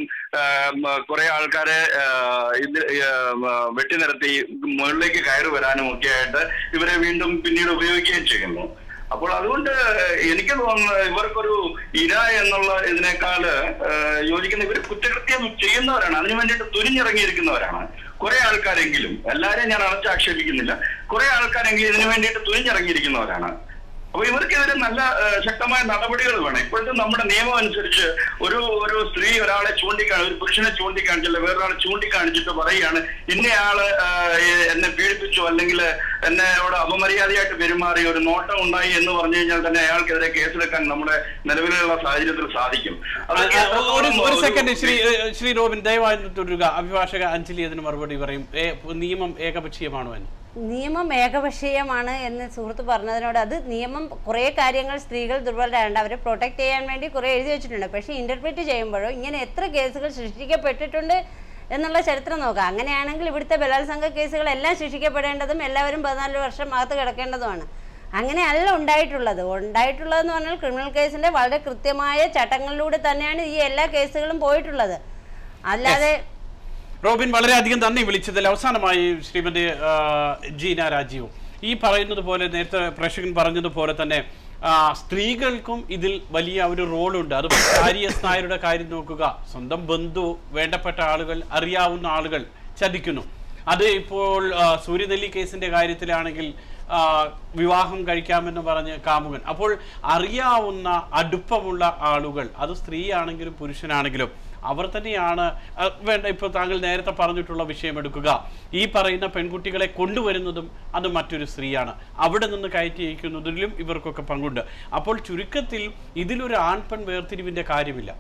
I: കുറെ ആൾക്കാരെ ആ, ഇത് ആ, ആ, വെട്ടിനിരത്തി മുകളിലേക്ക് കയറി വരാനും ഒക്കെ ആയിട്ട് ഇവരെ വീണ്ടും പിന്നീട് ഉപയോഗിക്കുകയും ചെയ്യുന്നു അപ്പോൾ അതുകൊണ്ട് എനിക്ക് തോന്നുന്നത് ഇവർക്കൊരു ഇര എന്നുള്ള ഇതിനേക്കാൾ യോജിക്കുന്ന ഇവർ കുറ്റകൃത്യം ചെയ്യുന്നവരാണ് അതിനു വേണ്ടിയിട്ട് തുനിഞ്ഞിറങ്ങിയിരിക്കുന്നവരാണ് കുറെ ആൾക്കാരെങ്കിലും എല്ലാവരെയും ഞാൻ അടച്ചാക്ഷേപിക്കുന്നില്ല കുറെ ആൾക്കാരെങ്കിലും ഇതിനു വേണ്ടിയിട്ട് തുനിഞ്ഞിറങ്ങിയിരിക്കുന്നവരാണ് അപ്പൊ ഇവർക്കെതിരെ നല്ല ആ, ശക്തമായ നടപടികൾ വേണം ഇപ്പോഴത്തെ നമ്മുടെ നിയമം അനുസരിച്ച് ഒരു ഒരു സ്ത്രീ ഒരാളെ ചൂണ്ടിക്കാണി ഒരു പുരുഷനെ ചൂണ്ടിക്കാണിച്ചില്ല വേറൊരാളെ ചൂണ്ടിക്കാണിച്ചിട്ട് പറയുകയാണ് ഇന്നയാള് ആ, എ- എന്നെ പീഡിപ്പിച്ചു അല്ലെങ്കിൽ എന്നോട് അപമര്യാദയായിട്ട് പെരുമാറി ഒരു നോട്ടം ഉണ്ടായി എന്ന് പറഞ്ഞു കഴിഞ്ഞാൽ തന്നെ അയാൾക്കെതിരെ കേസെടുക്കാൻ നമ്മുടെ നിലവിലുള്ള സാഹചര്യത്തിൽ സാധിക്കും അതൊക്കെ
A: ആ, ഒരു ഒരു
I: എത്രത്തോളം
A: സെക്കൻഡ് ശ്രീ ഏഹ്, ശ്രീ റോബിൻ ദയവായി തുടരുക അഭിഭാഷക അഞ്ജലി അതിന് മറുപടി പറയും ഏ, നിയമം ഏകപക്ഷീയമാണോ എന്ന്
F: നിയമം ഏകപക്ഷീയമാണ് എന്ന് സുഹൃത്ത് പറഞ്ഞതിനോട് അത് നിയമം കുറേ കാര്യങ്ങൾ സ്ത്രീകൾ ദുർബലരായുണ്ട് അവരെ പ്രൊട്ടക്ട് ചെയ്യാൻ വേണ്ടി കുറേ എഴുതി വെച്ചിട്ടുണ്ട് പക്ഷേ ഇന്റർപ്രിറ്റ് ചെയ്യുമ്പോഴോ ഇങ്ങനെ എത്ര കേസുകൾ സൃഷ്ടിക്കപ്പെട്ടിട്ടുണ്ട് എന്നുള്ള ചരിത്രം നോക്കാം അങ്ങനെയാണെങ്കിൽ ഇവിടുത്തെ ബലാത്സംഗ കേസുകളെല്ലാം ശിക്ഷിക്കപ്പെടേണ്ടതും എല്ലാവരും പതിനാല് വർഷം അകത്ത് കിടക്കേണ്ടതുമാണ് അങ്ങനെയല്ല ഉണ്ടായിട്ടുള്ളത് ഉണ്ടായിട്ടുള്ളതെന്ന് പറഞ്ഞാൽ ക്രിമിനൽ കേസിന്റെ വളരെ കൃത്യമായ ചട്ടങ്ങളിലൂടെ തന്നെയാണ് ഈ എല്ലാ കേസുകളും പോയിട്ടുള്ളത് അല്ലാതെ
A: റോബിൻ വളരെയധികം നന്ദി വിളിച്ചതിൽ അവസാനമായി ശ്രീമതി ആ, ജീന രാജീവ് ഈ പറയുന്നത് പോലെ നേരത്തെ പ്രേക്ഷകൻ പറഞ്ഞതുപോലെ തന്നെ ആ, സ്ത്രീകൾക്കും ഇതിൽ വലിയ ഒരു റോളുണ്ട് അത് ആര്യസ് നായരുടെ കാര്യം നോക്കുക സ്വന്തം ബന്ധു വേണ്ടപ്പെട്ട ആളുകൾ അറിയാവുന്ന ആളുകൾ ചതിക്കുന്നു അത് ഇപ്പോൾ ആ, സൂര്യനെല്ലി കേസിന്റെ കാര്യത്തിലാണെങ്കിൽ ആ, വിവാഹം കഴിക്കാമെന്ന് പറഞ്ഞ് കാമുകൻ അപ്പോൾ അറിയാവുന്ന അടുപ്പമുള്ള ആളുകൾ അത് സ്ത്രീയാണെങ്കിലും പുരുഷനാണെങ്കിലും അവർ തന്നെയാണ് ആ, വേണ്ട ഇപ്പോൾ താങ്കൾ നേരത്തെ പറഞ്ഞിട്ടുള്ള വിഷയം എടുക്കുക ഈ പറയുന്ന പെൺകുട്ടികളെ കൊണ്ടുവരുന്നതും അത് മറ്റൊരു സ്ത്രീയാണ് അവിടെ നിന്ന് കയറ്റി അയക്കുന്നതിലും ഇവർക്കൊക്കെ പങ്കുണ്ട് അപ്പോൾ ചുരുക്കത്തിൽ ഇതിലൊരു ആൺപെൺ വേർതിരിവിന്റെ കാര്യമില്ല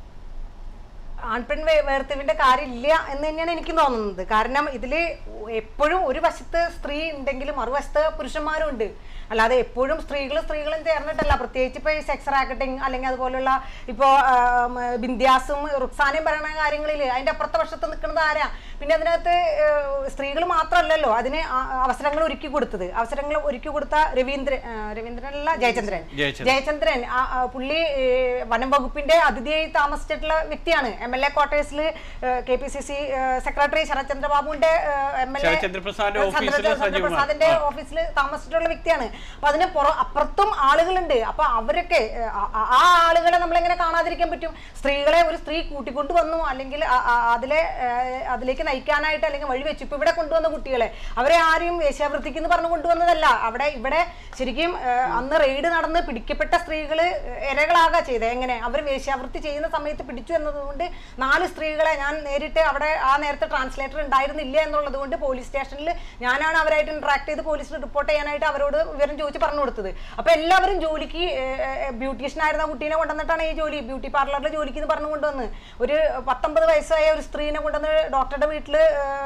E: ആൺപെൺ വേ- വേർതിരിവിന്റെ കാര്യമില്ല എന്ന് തന്നെയാണ് എനിക്ക് തോന്നുന്നത് കാരണം ഇതില് എപ്പോഴും ഒരു വശത്ത് സ്ത്രീ ഉണ്ടെങ്കിലും മറുവശത്ത് പുരുഷന്മാരും ഉണ്ട് അല്ലാതെ എപ്പോഴും സ്ത്രീകൾ സ്ത്രീകളും ചേർന്നിട്ടല്ല പ്രത്യേകിച്ച് ഇപ്പൊ ഈ സെക്സ് റാക്കറ്റിംഗ് അല്ലെങ്കിൽ അതുപോലുള്ള ഇപ്പോ ആം, ബിന്ധ്യാസും റുക്സാനയും പറയുന്ന കാര്യങ്ങളിൽ അതിന്റെ അപ്പുറത്തെ വശത്ത് നിൽക്കുന്നത് ആരാ പിന്നെ അതിനകത്ത് സ്ത്രീകൾ മാത്രമല്ലല്ലോ അതിന് ആ- അവസരങ്ങൾ ഒരുക്കി കൊടുത്തത് അവസരങ്ങൾ ഒരുക്കി കൊടുത്ത രവീന്ദ്രൻ ആ, രവീന്ദ്രനല്ല ജയചന്ദ്രൻ
A: ജയചന്ദ്രൻ.
E: ജയചന്ദ്രൻ ആ- ആ പുള്ളി ഏ, വനം വകുപ്പിന്റെ അതിഥിയായി താമസിച്ചിട്ടുള്ള വ്യക്തിയാണ് എം എൽ എ ക്വാർട്ടേഴ്സിൽ K P C C secretary Sharathchandra ബാബുവിന്റെ എം എൽ എ
A: ശരത്ചന്ദ്രപ്രസാദിന്റെ ഓഫീസില്
E: ചന്ദ്രപ്രസാദിന്റെ
A: സജീവമാണ്.
E: ഓഫീസിൽ താമസിച്ചിട്ടുള്ള വ്യക്തിയാണ് അപ്പൊ അതിന് പുറ അപ്പുറത്തും ആളുകളുണ്ട് അപ്പൊ അവരൊക്കെ ഏ, ആ- ആ- ആ ആളുകളെ നമ്മൾ എങ്ങനെ കാണാതിരിക്കാൻ പറ്റും സ്ത്രീകളെ ഒരു സ്ത്രീ കൂട്ടിക്കൊണ്ടു വന്നു അല്ലെങ്കിൽ ആ- ആ- അതിലെ ഏ, അതിലേക്ക് നയിക്കാനായിട്ട് അല്ലെങ്കിൽ വഴി വെച്ചു ഇപ്പൊ ഇവിടെ കൊണ്ടുവന്ന കുട്ടികളെ അവരെ ആരെയും വേശ്യാവൃത്തിക്ക് എന്ന് പറഞ്ഞു കൊണ്ടുവന്നതല്ല അവിടെ ഇവിടെ ശരിക്കും ഏ, അന്ന് റെയ്ഡ് നടന്ന് പിടിക്കപ്പെട്ട സ്ത്രീകള് ഇരകളാകാ ചെയ്തത് എങ്ങനെ അവർ വേശ്യാവൃത്തി ചെയ്യുന്ന സമയത്ത് പിടിച്ചു എന്നതുകൊണ്ട് നാല് സ്ത്രീകളെ ഞാൻ നേരിട്ട് അവിടെ ആ നേരത്തെ ട്രാൻസ്ലേറ്റർ ഉണ്ടായിരുന്നില്ല എന്നുള്ളത് കൊണ്ട് പോലീസ് സ്റ്റേഷനിൽ ഞാനാണ് അവരായിട്ട് ഇന്ററാക്ട് ചെയ്ത് പോലീസിൽ റിപ്പോർട്ട് ചെയ്യാനായിട്ട് അവരോട് വിവരം ചോദിച്ച് പറഞ്ഞു കൊടുത്തത് അപ്പൊ എല്ലാവരും ജോലിക്ക് ബ്യൂട്ടീഷ്യൻ ആയിരുന്ന കുട്ടീനെ കൊണ്ടുവന്നിട്ടാണ് ഈ ജോലി ബ്യൂട്ടി പാർലറിൽ ജോലിക്ക് എന്ന് പറഞ്ഞു കൊണ്ടുവന്ന് ഒരു പത്തൊമ്പത് വയസ്സായ ഒരു സ്ത്രീനെ കൊണ്ടുവന്ന് ഡോക്ടറുടെ വീട്ടില്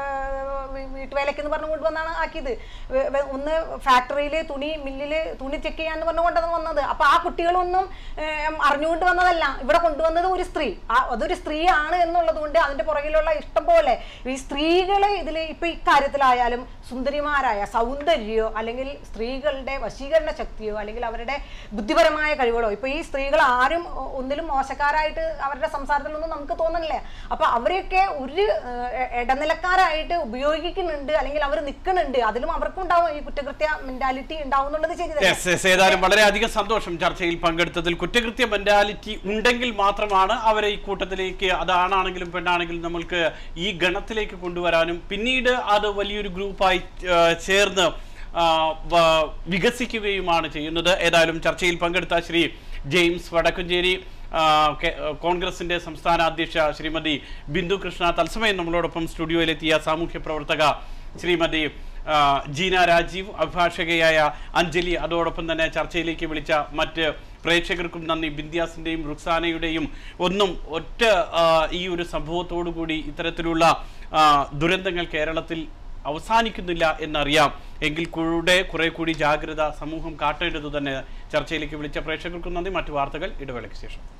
E: വീ- വീട്ടുവേലയ്ക്ക് എന്ന് പറഞ്ഞു കൊണ്ടുവന്നാണ് ആക്കിയത് വെ- വെ- ഒന്ന് ഫാക്ടറിയിൽ തുണി മില്ലില് തുണി ചെക്ക് ചെയ്യാന്ന് പറഞ്ഞു കൊണ്ടുവന്ന് വന്നത് അപ്പൊ ആ കുട്ടികളൊന്നും ഏം, അറിഞ്ഞുകൊണ്ട് വന്നതല്ല ഇവിടെ കൊണ്ടുവന്നത് ഒരു സ്ത്രീ ആ അതൊരു സ്ത്രീയാണ് എന്നുള്ളത് കൊണ്ട് അതിന്റെ പുറകിലുള്ള ഇഷ്ടം പോലെ ഈ സ്ത്രീകളെ ഇതിൽ ഇപ്പൊ ഇക്കാര്യത്തിലായാലും സുന്ദരിമാരായ സൗന്ദര്യമോ അല്ലെങ്കിൽ സ്ത്രീകളുടെ വശീകരണ ശക്തിയോ അല്ലെങ്കിൽ അവരുടെ ബുദ്ധിപരമായ കഴിവുകളോ ഇപ്പൊ ഈ സ്ത്രീകൾ ആരും ഒ- ഒന്നിലും മോശക്കാരായിട്ട് അവരുടെ സംസാരത്തിലൊന്നും നമുക്ക് തോന്നണില്ല അപ്പൊ അവരെയൊക്കെ ഒരു ഏഹ്, ഇടനിലക്കാരായിട്ട് ഉപയോഗിക്കുന്നുണ്ട് അല്ലെങ്കിൽ അവർ നിൽക്കുന്നുണ്ട് അതിലും അവർക്കും ഉണ്ടാവും ഈ കുറ്റകൃത്യ മെന്റാലിറ്റി ഉണ്ടാവും എന്നുള്ളത് ശരി തന്നെ
A: യെസ് യെസ് ഏതായാലും വളരെയധികം സന്തോഷം ചർച്ചയിൽ പങ്കെടുത്തതിൽ കുറ്റകൃത്യ മെന്റാലിറ്റി ഉണ്ടെങ്കിൽ മാത്രമാണ് അവരെ ഈ കൂട്ടത്തിലേക്ക് അത് ആണാണെങ്കിലും പെണ്ണാണെങ്കിലും നമ്മൾക്ക് ഈ ഗണത്തിലേക്ക് കൊണ്ടുവരാനും പിന്നീട് അത് വലിയൊരു ഗ്രൂപ്പായി ആ, ചേർന്ന് ആ, വ- വികസിക്കുകയുമാണ് ചെയ്യുന്നത് ഏതായാലും ചർച്ചയിൽ പങ്കെടുത്ത ശ്രീ ജെയിംസ് വടക്കുംചേരി ആ, കെ- കോൺഗ്രസിന്റെ സംസ്ഥാന അധ്യക്ഷ ശ്രീമതി ബിന്ദു കൃഷ്ണ തത്സമയം നമ്മളോടൊപ്പം സ്റ്റുഡിയോയിലെത്തിയ സാമൂഹ്യ പ്രവർത്തക ശ്രീമതി ആ, ജീന രാജീവ് അഭിഭാഷകയായ അഞ്ജലി അതോടൊപ്പം തന്നെ ചർച്ചയിലേക്ക് വിളിച്ച മറ്റ് പ്രേക്ഷകർക്കും നന്ദി ബിന്ധ്യാസിന്റെയും റുക്സാനയുടെയും ഒന്നും ഒറ്റ ആ, ഈ ഒരു സംഭവത്തോടു കൂടി ഇത്തരത്തിലുള്ള ആ, ദുരന്തങ്ങൾ കേരളത്തിൽ അവസാനിക്കുന്നില്ല എന്നറിയാം എങ്കിൽ കൂടെ കുറെ കൂടി ജാഗ്രത സമൂഹം കാട്ടേണ്ടത് തന്നെ ചർച്ചയിലേക്ക് വിളിച്ച പ്രേക്ഷകർക്കും നന്ദി മറ്റു വാർത്തകൾ ഇടവേളയ്ക്ക് ശേഷം